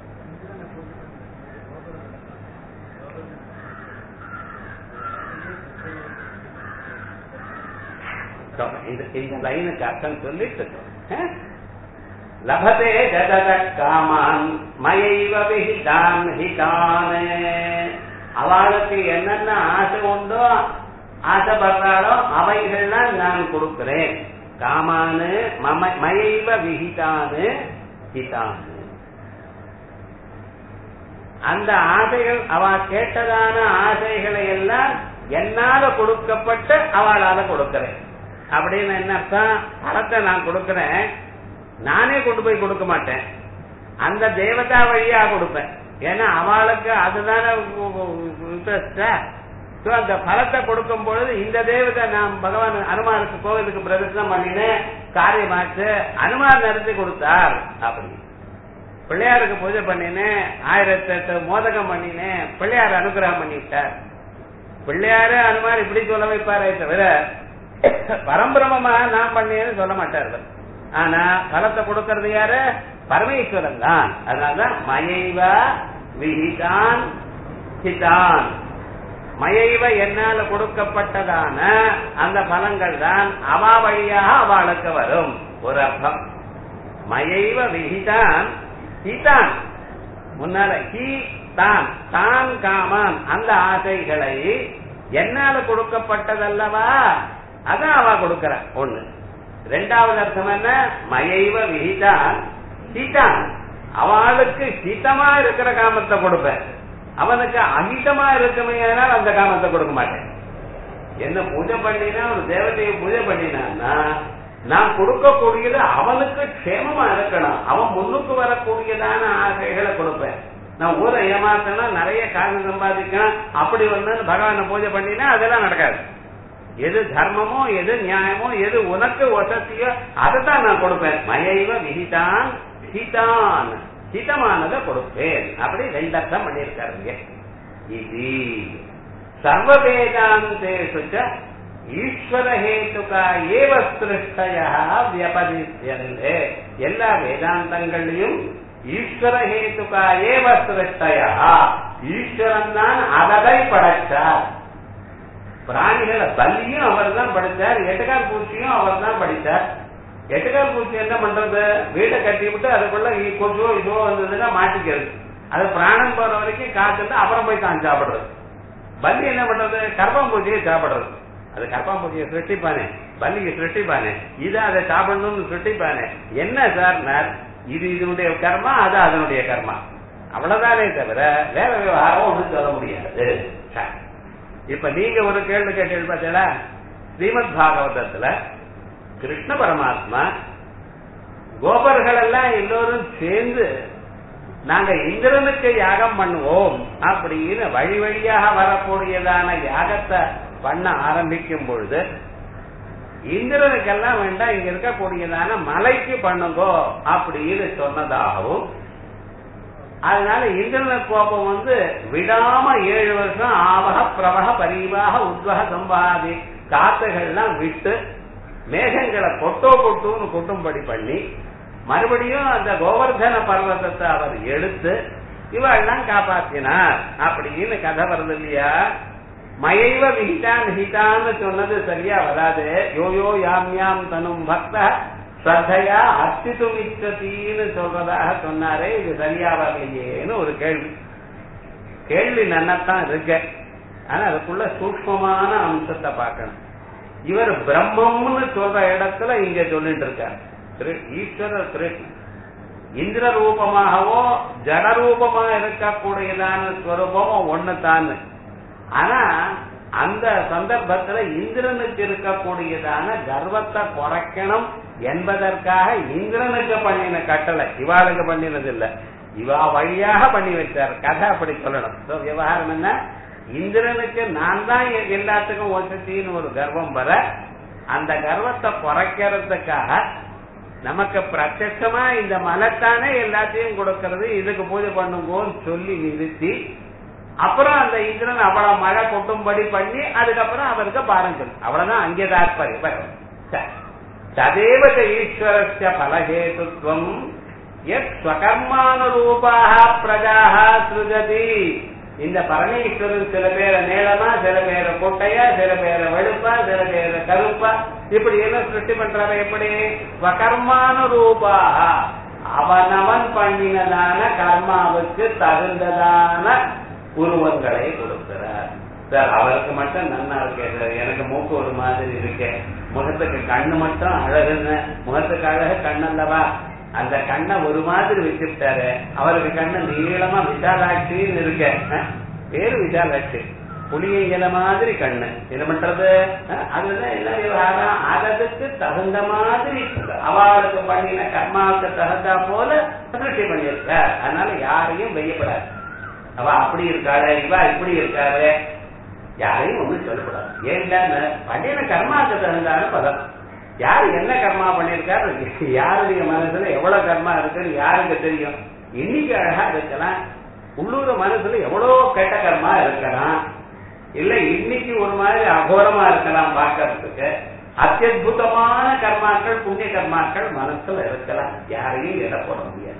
இது இந்த லைனுக்கு அர்த்தம் சொல்லிட்டு லபதே ஜதத காமான் மயைவ விஹிதான் ஹிதான் அவளுக்கு என்னென்ன ஆசை உண்டோ ஆசைப்படுறாளோ அவைகள்லாம் நான் கொடுக்கிறேன் காமானு மம மயைவ விகிதானு ஹிதானு அந்த ஆசைகள் அவ கேட்டதான ஆசைகளை எல்லாம் என்னால கொடுக்கப்பட்டு அவளால கொடுக்கிறேன் அப்படின்னு என்ன அர்த்தம் பணத்தை நான் கொடுக்கிறேன் நானே கொண்டு போய் கொடுக்க மாட்டேன் அந்த தேவதா வழியா கொடுப்பேன் ஏன்னா அவளுக்கு அதுதானே இன்ட்ரெஸ்ட் அந்த பலத்தை கொடுக்கும் பொழுது இந்த தேவதை நான் பகவான் அனுமானுக்கு கோவிலுக்கு பிரதர்சனம் பண்ணினேன் காரியமாச்சு அனுமான் நடத்தி கொடுத்தார் அப்படி பிள்ளையாருக்கு பூஜை பண்ணினேன் ஆயிரத்தி எட்டு மோதகம் பண்ணினேன் பிள்ளையார் அனுகிரகம் பண்ணிவிட்டார் பிள்ளையாரு அனுமார் இப்படி சொல்ல வைப்பாரே தவிர பரம்பிரமமா நான் பண்ணேன்னு சொல்ல மாட்டார் ஆனா பலத்தை கொடுக்கறது யாரு பரமேஸ்வரன் தான் அதனாலதான் மயைவ விஹிதான் ஹிதான் மயைவ என்னால கொடுக்கப்பட்டதான அந்த பலங்கள் தான் அவா வழியாக அவளுக்கு வரும் ஒரு அர்த்தம் மயைவ விஹிதான் ஹிதான் முன்னால ஹி தான் தான் காமான் அந்த ஆசைகளை என்னால கொடுக்கப்பட்டதல்லவா அதான் அவ கொடுக்கற ஒண்ணு ரெண்டாவது அர்த்தம் என்ன மயைவ விகிதான் ஹிதான் அவளுக்கு ஹிதமா இருக்கிற காமத்தை கொடுப்பேன் அவனுக்கு அஹிதமா இருக்குமே அந்த காமத்தை கொடுக்க மாட்டேன் என்ன பூஜை பண்ணினா ஒரு தேவதையை பூஜை பண்ணினான்னா நான் கொடுக்கக்கூடியது அவனுக்கு க்ஷேமமா இருக்கணும் அவன் முன்னுக்கு வரக்கூடியதான ஆசைகளை கொடுப்பேன் நான் ஊரை ஏமாத்தணும் நிறைய காசு சம்பாதிக்கணும் அப்படி வந்து பகவானை பூஜை பண்ணினா அதெல்லாம் நடக்காது எது தர்மமோ எது நியாயமோ எது உனக்கு வசதியோ அதை தான் நான் கொடுப்பேன் மயைவ விகிதான் ஹிதான் ஹிதமானதை கொடுப்பேன் அப்படி ரெண்டு அர்த்தம் பண்ணியிருக்காருங்க இது சர்வவேதாந்தேஷு ஈஸ்வர ஹேத்துகா ஏவ சிருஷ்டய வியபதிஷ்யந்தே எல்லா வேதாந்தங்களையும் ஈஸ்வர ஹேத்துகா ஏவ சிருஷ்டய ஈஸ்வரன் தான் அததை படைச்சார் பிராணிகளை பல்லியும் அவர் தான் படிச்சார் எட்டுக்கால் பூச்சியும் அவர் தான் படிச்சார் எட்டுக்கால் பூச்சி என்ன பண்றது வீட்டை கட்டி விட்டு அதுக்குள்ள கொசுவோ இதுவோ வந்ததுன்னா மாட்டிக்கிறது அது பிராணம் போற வரைக்கும் காய்ச்சல் அப்புறம் போய் தான் சாப்பிடுறது பல்லி என்ன பண்றது கர்ப்பாம்பூச்சியை சாப்பிடுறது அது கர்ப்பாம்பூச்சியை சிருஷ்டிப்பானே பல்லிக்கு சிருஷ்டிப்பானே இது அதை சாப்பிடணும்னு சிருஷ்டிப்பானே என்ன சார் இது இதனுடைய கர்மா அது அதனுடைய கர்மா அவ்வளவுதானே தவிர வேற விவகாரம் ஒன்றும் சொல்ல முடியாது இப்ப நீங்க ஒரு கேள்வி கேட்டீங்க பார்த்தீங்களா ஸ்ரீமத் பாகவதத்துல கிருஷ்ண பரமாத்மா கோபர்கள் எல்லாம் எல்லோரும் சேர்ந்து நாங்க இந்திரனுக்கு யாகம் பண்ணுவோம் அப்படின்னு வழி வழியாக வரக்கூடியதான யாகத்தை பண்ண ஆரம்பிக்கும் பொழுது இந்திரனுக்கெல்லாம் வேண்டாம் இங்க இருக்கக்கூடியதான மலைக்கு பண்ணுங்கோ அப்படின்னு சொன்னதாகவும் அதனால இந்திரன கோபம் வந்து விடாம ஏழு வருஷம் ஆவக பிரவக பரிவாக உத்வக சம்பாதி காத்துகள்லாம் விட்டு மேகங்களை கொட்டோ கொட்டுன்னு கொட்டும்படி பண்ணி மறுபடியும் அந்த கோவர்தன பர்வதத்தை அவர் எடுத்து இவெல்லாம் காப்பாத்தினார் அப்படின்னு கதை வருது இல்லையா மயைவ விகிதான் ஹிதான்னு சொன்னது சரியா வராது யோயோ யாம் யாம் தனும் பக்த ஸ்ரத்தையா அர்த்தித்தும் இச்சத்தின்னு சொல்றதாக சொன்னாரே இது சரியா வரலையேன்னு ஒரு கேள்வி கேள்வி நன்னத்தான் இருக்கு ஆனா அதுக்குள்ள சூக்மமான அம்சத்தை பார்க்கணும் இவர் பிரம்மம்னு சொல்ற இடத்துல இங்க சொல்லிட்டு இருக்கார் ஈஸ்வரர் கிருஷ்ணன் இந்திர ரூபமாகவோ ஜட ரூபமா இருக்கக்கூடியதான ஸ்வரூபமோ ஒண்ணு தான் ஆனா அந்த சந்தர்ப்பத்துல இந்திரனுக்கு இருக்கக்கூடியதான கர்வத்தை குறைக்கணும் என்பதற்காக இந்திரனுக்கு பண்ணின கட்டளை இவாளுக்கு பண்ணினது இல்ல இவா வழியாக பண்ணி வச்சார் கதை அப்படி சொல்லணும் விவகாரம் என்ன இந்திரனுக்கு நான் தான் எல்லாத்துக்கும் வசதின்னு ஒரு கர்வம் வர அந்த கர்வத்தை குறைக்கிறதுக்காக நமக்கு பிரத்யமா இந்த மலைத்தானே எல்லாத்தையும் கொடுக்கறது இதுக்கு பூஜை பண்ணுங்கோன்னு சொல்லி நிறுத்தி அப்புறம் அந்த இந்திரன் அவ்வளவு மழை கொட்டும்படி பண்ணி அதுக்கப்புறம் அவருக்கு பாருங்கள் அவ்வளவுதான் அங்கே தாற்பயம் ததேவ ஈஸ்வரஸ்ய பலஹேதுத்வம் எத் ஸ்வகர்மானுரூபாக பிரஜாக சுஜதி இந்த பரமேஸ்வரன் சில பேரை நீளமா சில பேரை கொட்டையா சில பேரை வெளுப்பா சில பேரை கருப்பா இப்படி எல்லாம் சிருஷ்டி பண்றாரு எப்படி ஸ்வகர்மானுரூபாக அவனவன் பண்ணினதான கர்மாவுக்கு தகுந்ததான உருவங்களை கொடுக்கிறார் சார் அவருக்கு மட்டும் நன்னா இருக்கே சார் எனக்கு மூக்கு ஒரு மாதிரி இருக்கு முகத்துக்கு கண்ணு மட்டும் அழகுன்னு முகத்துக்கு அழகு கண்ணல்லவா அந்த கண்ணை ஒரு மாதிரி வச்சுட்டாரு அவருக்கு கண்ணு நீளமா விசாலாட்சின்னு இருக்க பேரு விசாலாட்சி புளிய இல மாதிரி கண்ணு என்ன பண்றது அதுதான் என்ன விவகாரம் அதற்கு தகுந்த மாதிரி அவளுக்கு பண்ணின கர்மாவுக்கு தகுந்தா போல சிருஷ்டி பண்ணியிருக்க அதனால யாரையும் வெய்யப்படாது அவ அப்படி இருக்காளு இவா இப்படி இருக்காரு யாரையும் ஒண்ணும் சொல்லக்கூடாது ஏன் பண்ணின கர்மாவுக்கு தகுந்தான பதம் யாரு என்ன கர்மா பண்ணிருக்காரு யாருடைய மனசுல எவ்வளவு கர்மா இருக்குன்னு யாருக்கு தெரியும் இன்னைக்கு அழகா இருக்கலாம் உள்ளூர் மனசுல எவ்வளவு கெட்ட கர்மா இருக்கலாம் இல்ல இன்னைக்கு ஒரு மாதிரி அகோரமா இருக்கலாம் பார்க்கறதுக்கு அத்தியுதமான கர்மாக்கள் புண்ணிய கர்மாக்கள் மனசுல இருக்கலாம் யாரையும் எடை போட முடியாது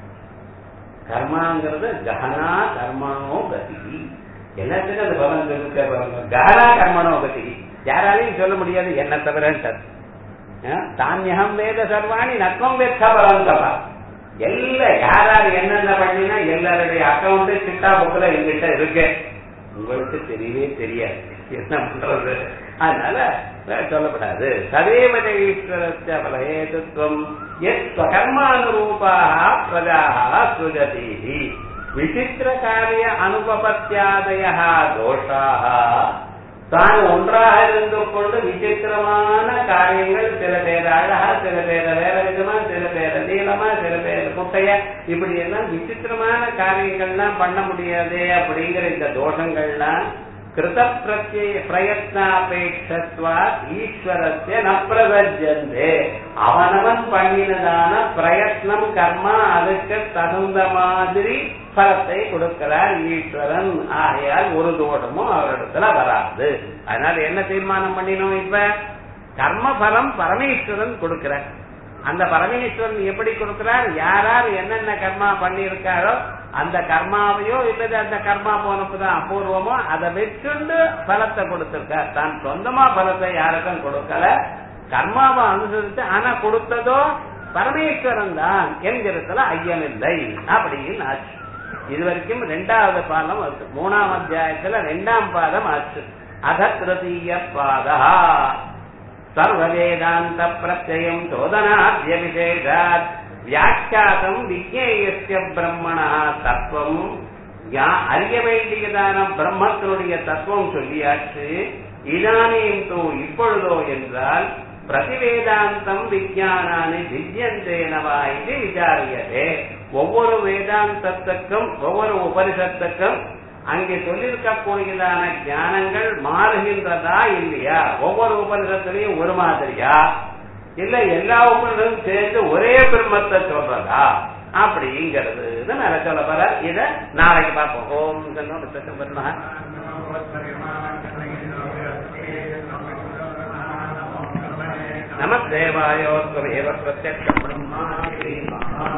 கர்மாங்கிறது ககனா கர்மனோ கதி எல்லாத்துக்கும் அது பலன் இருக்கு ககனா கர்மனோ கதி யாராலையும் சொல்ல முடியாது என்ன தவிரன்றது தானியம் வேத சர்வாணி நத்வம் வேத்த பலந்தபா எல்லா யாராரு என்னென்ன பண்ணினா எல்லாருடைய அக்கௌண்ட் சிட்டா புக்கில் எங்கிட்ட இருக்கு உங்களுக்கு தெரியவே தெரியாது என்ன பண்றது அதனால சொல்லப்படாது சதேவத ஈஸ்வரஸ்ய பலஹேதுத்வம் எத் கர்மானுரூபாக பிரஜாக சுஜதி விசித்திர காரிய அனுபபத்தியாதய தோஷாக தான் ஒன்றாக இருந்து கொண்டு விசித்திரமான காரியங்கள் சில பேர் அழகா சில பேர் வேற விதமா சில பேர் நீளமா சில பேர் குட்டைய இப்படி எல்லாம் விசித்திரமான காரியங்கள்லாம் பண்ண முடியாது அப்படிங்கிற இந்த தோஷங்கள்லாம் கிருத பிரத்ய பிரயத்னாபேட்சத்வா ஈஸ்வரஸ்ய ந பிரதஜந்தே அவனவன் பண்ணினதான பிரயத்னம் கர்மா அதுக்கு தகுந்த மாதிரி பலத்தை கொடுக்கிறார் ஈஸ்வரன் ஆகையால் ஒரு தோஷமும் அவரிடத்துல வராது அதனால என்ன தீர்மானம் பண்ணினோம் இப்ப கர்ம பலம் பரமேஸ்வரன் கொடுக்கிறார் அந்த பரமேஸ்வரன் எப்படி கொடுக்கிறார் யார் யார் என்னென்ன கர்மா பண்ணியிருக்காரோ அந்த கர்மாவையோ இல்லது அந்த கர்மா போனப்பதான் அபூர்வமோ அதை வச்சுண்டு பலத்தை கொடுத்திருக்கார் தான் சொந்தமா பலத்தை யாருக்கும் கொடுக்கல கர்மாவை அனுசரித்து ஆனா கொடுத்ததோ பரமேஸ்வரன் தான் என்கிறதுல ஐயமில்லை அப்படின்னு ஆச்சு இது வரைக்கும் ரெண்டாவது பாதம் வருது மூணாம் அத்தியாயத்துல ரெண்டாம் பாதம் ஆச்சு அத திருத்தீய பாதா சர்வவேதாந்த பிரத்யம் சோதனாத்திய விசேஷாத் வியாக்கியாதம் விஜேயஸ்ய பிரம்மணா தத்துவம் அறிய வேண்டியதான பிரம்மத்தினுடைய தத்துவம் சொல்லியாச்சு இதானேம் தோ இப்பொழுதோ என்றால் பிரதிவேதாந்தம் விஜயானானி விஜயந்தேனவா இது விசாரியதே ஒவ்வொரு வேதாந்தத்துக்கும் ஒவ்வொரு உபனிஷத்துக்கும் அங்கே சொல்லியிருக்கக்கூடியதான ஞானங்கள் மாறுகின்றதா இல்லையா ஒவ்வொரு உபனிஷத்துலயும் ஒரு மாதிரியா இல்ல எல்லா உபனிஷத்தும் சேர்ந்து ஒரே பிரம்மத்தை சொல்றதா அப்படிங்கிறது மேல சொல்ல போற இத நாளைக்கு பார்ப்போம் ஓம் கண்ணோட நமஸ்தேவாயோத்வமேவ பிரத்யக்ஷ பிரம்மா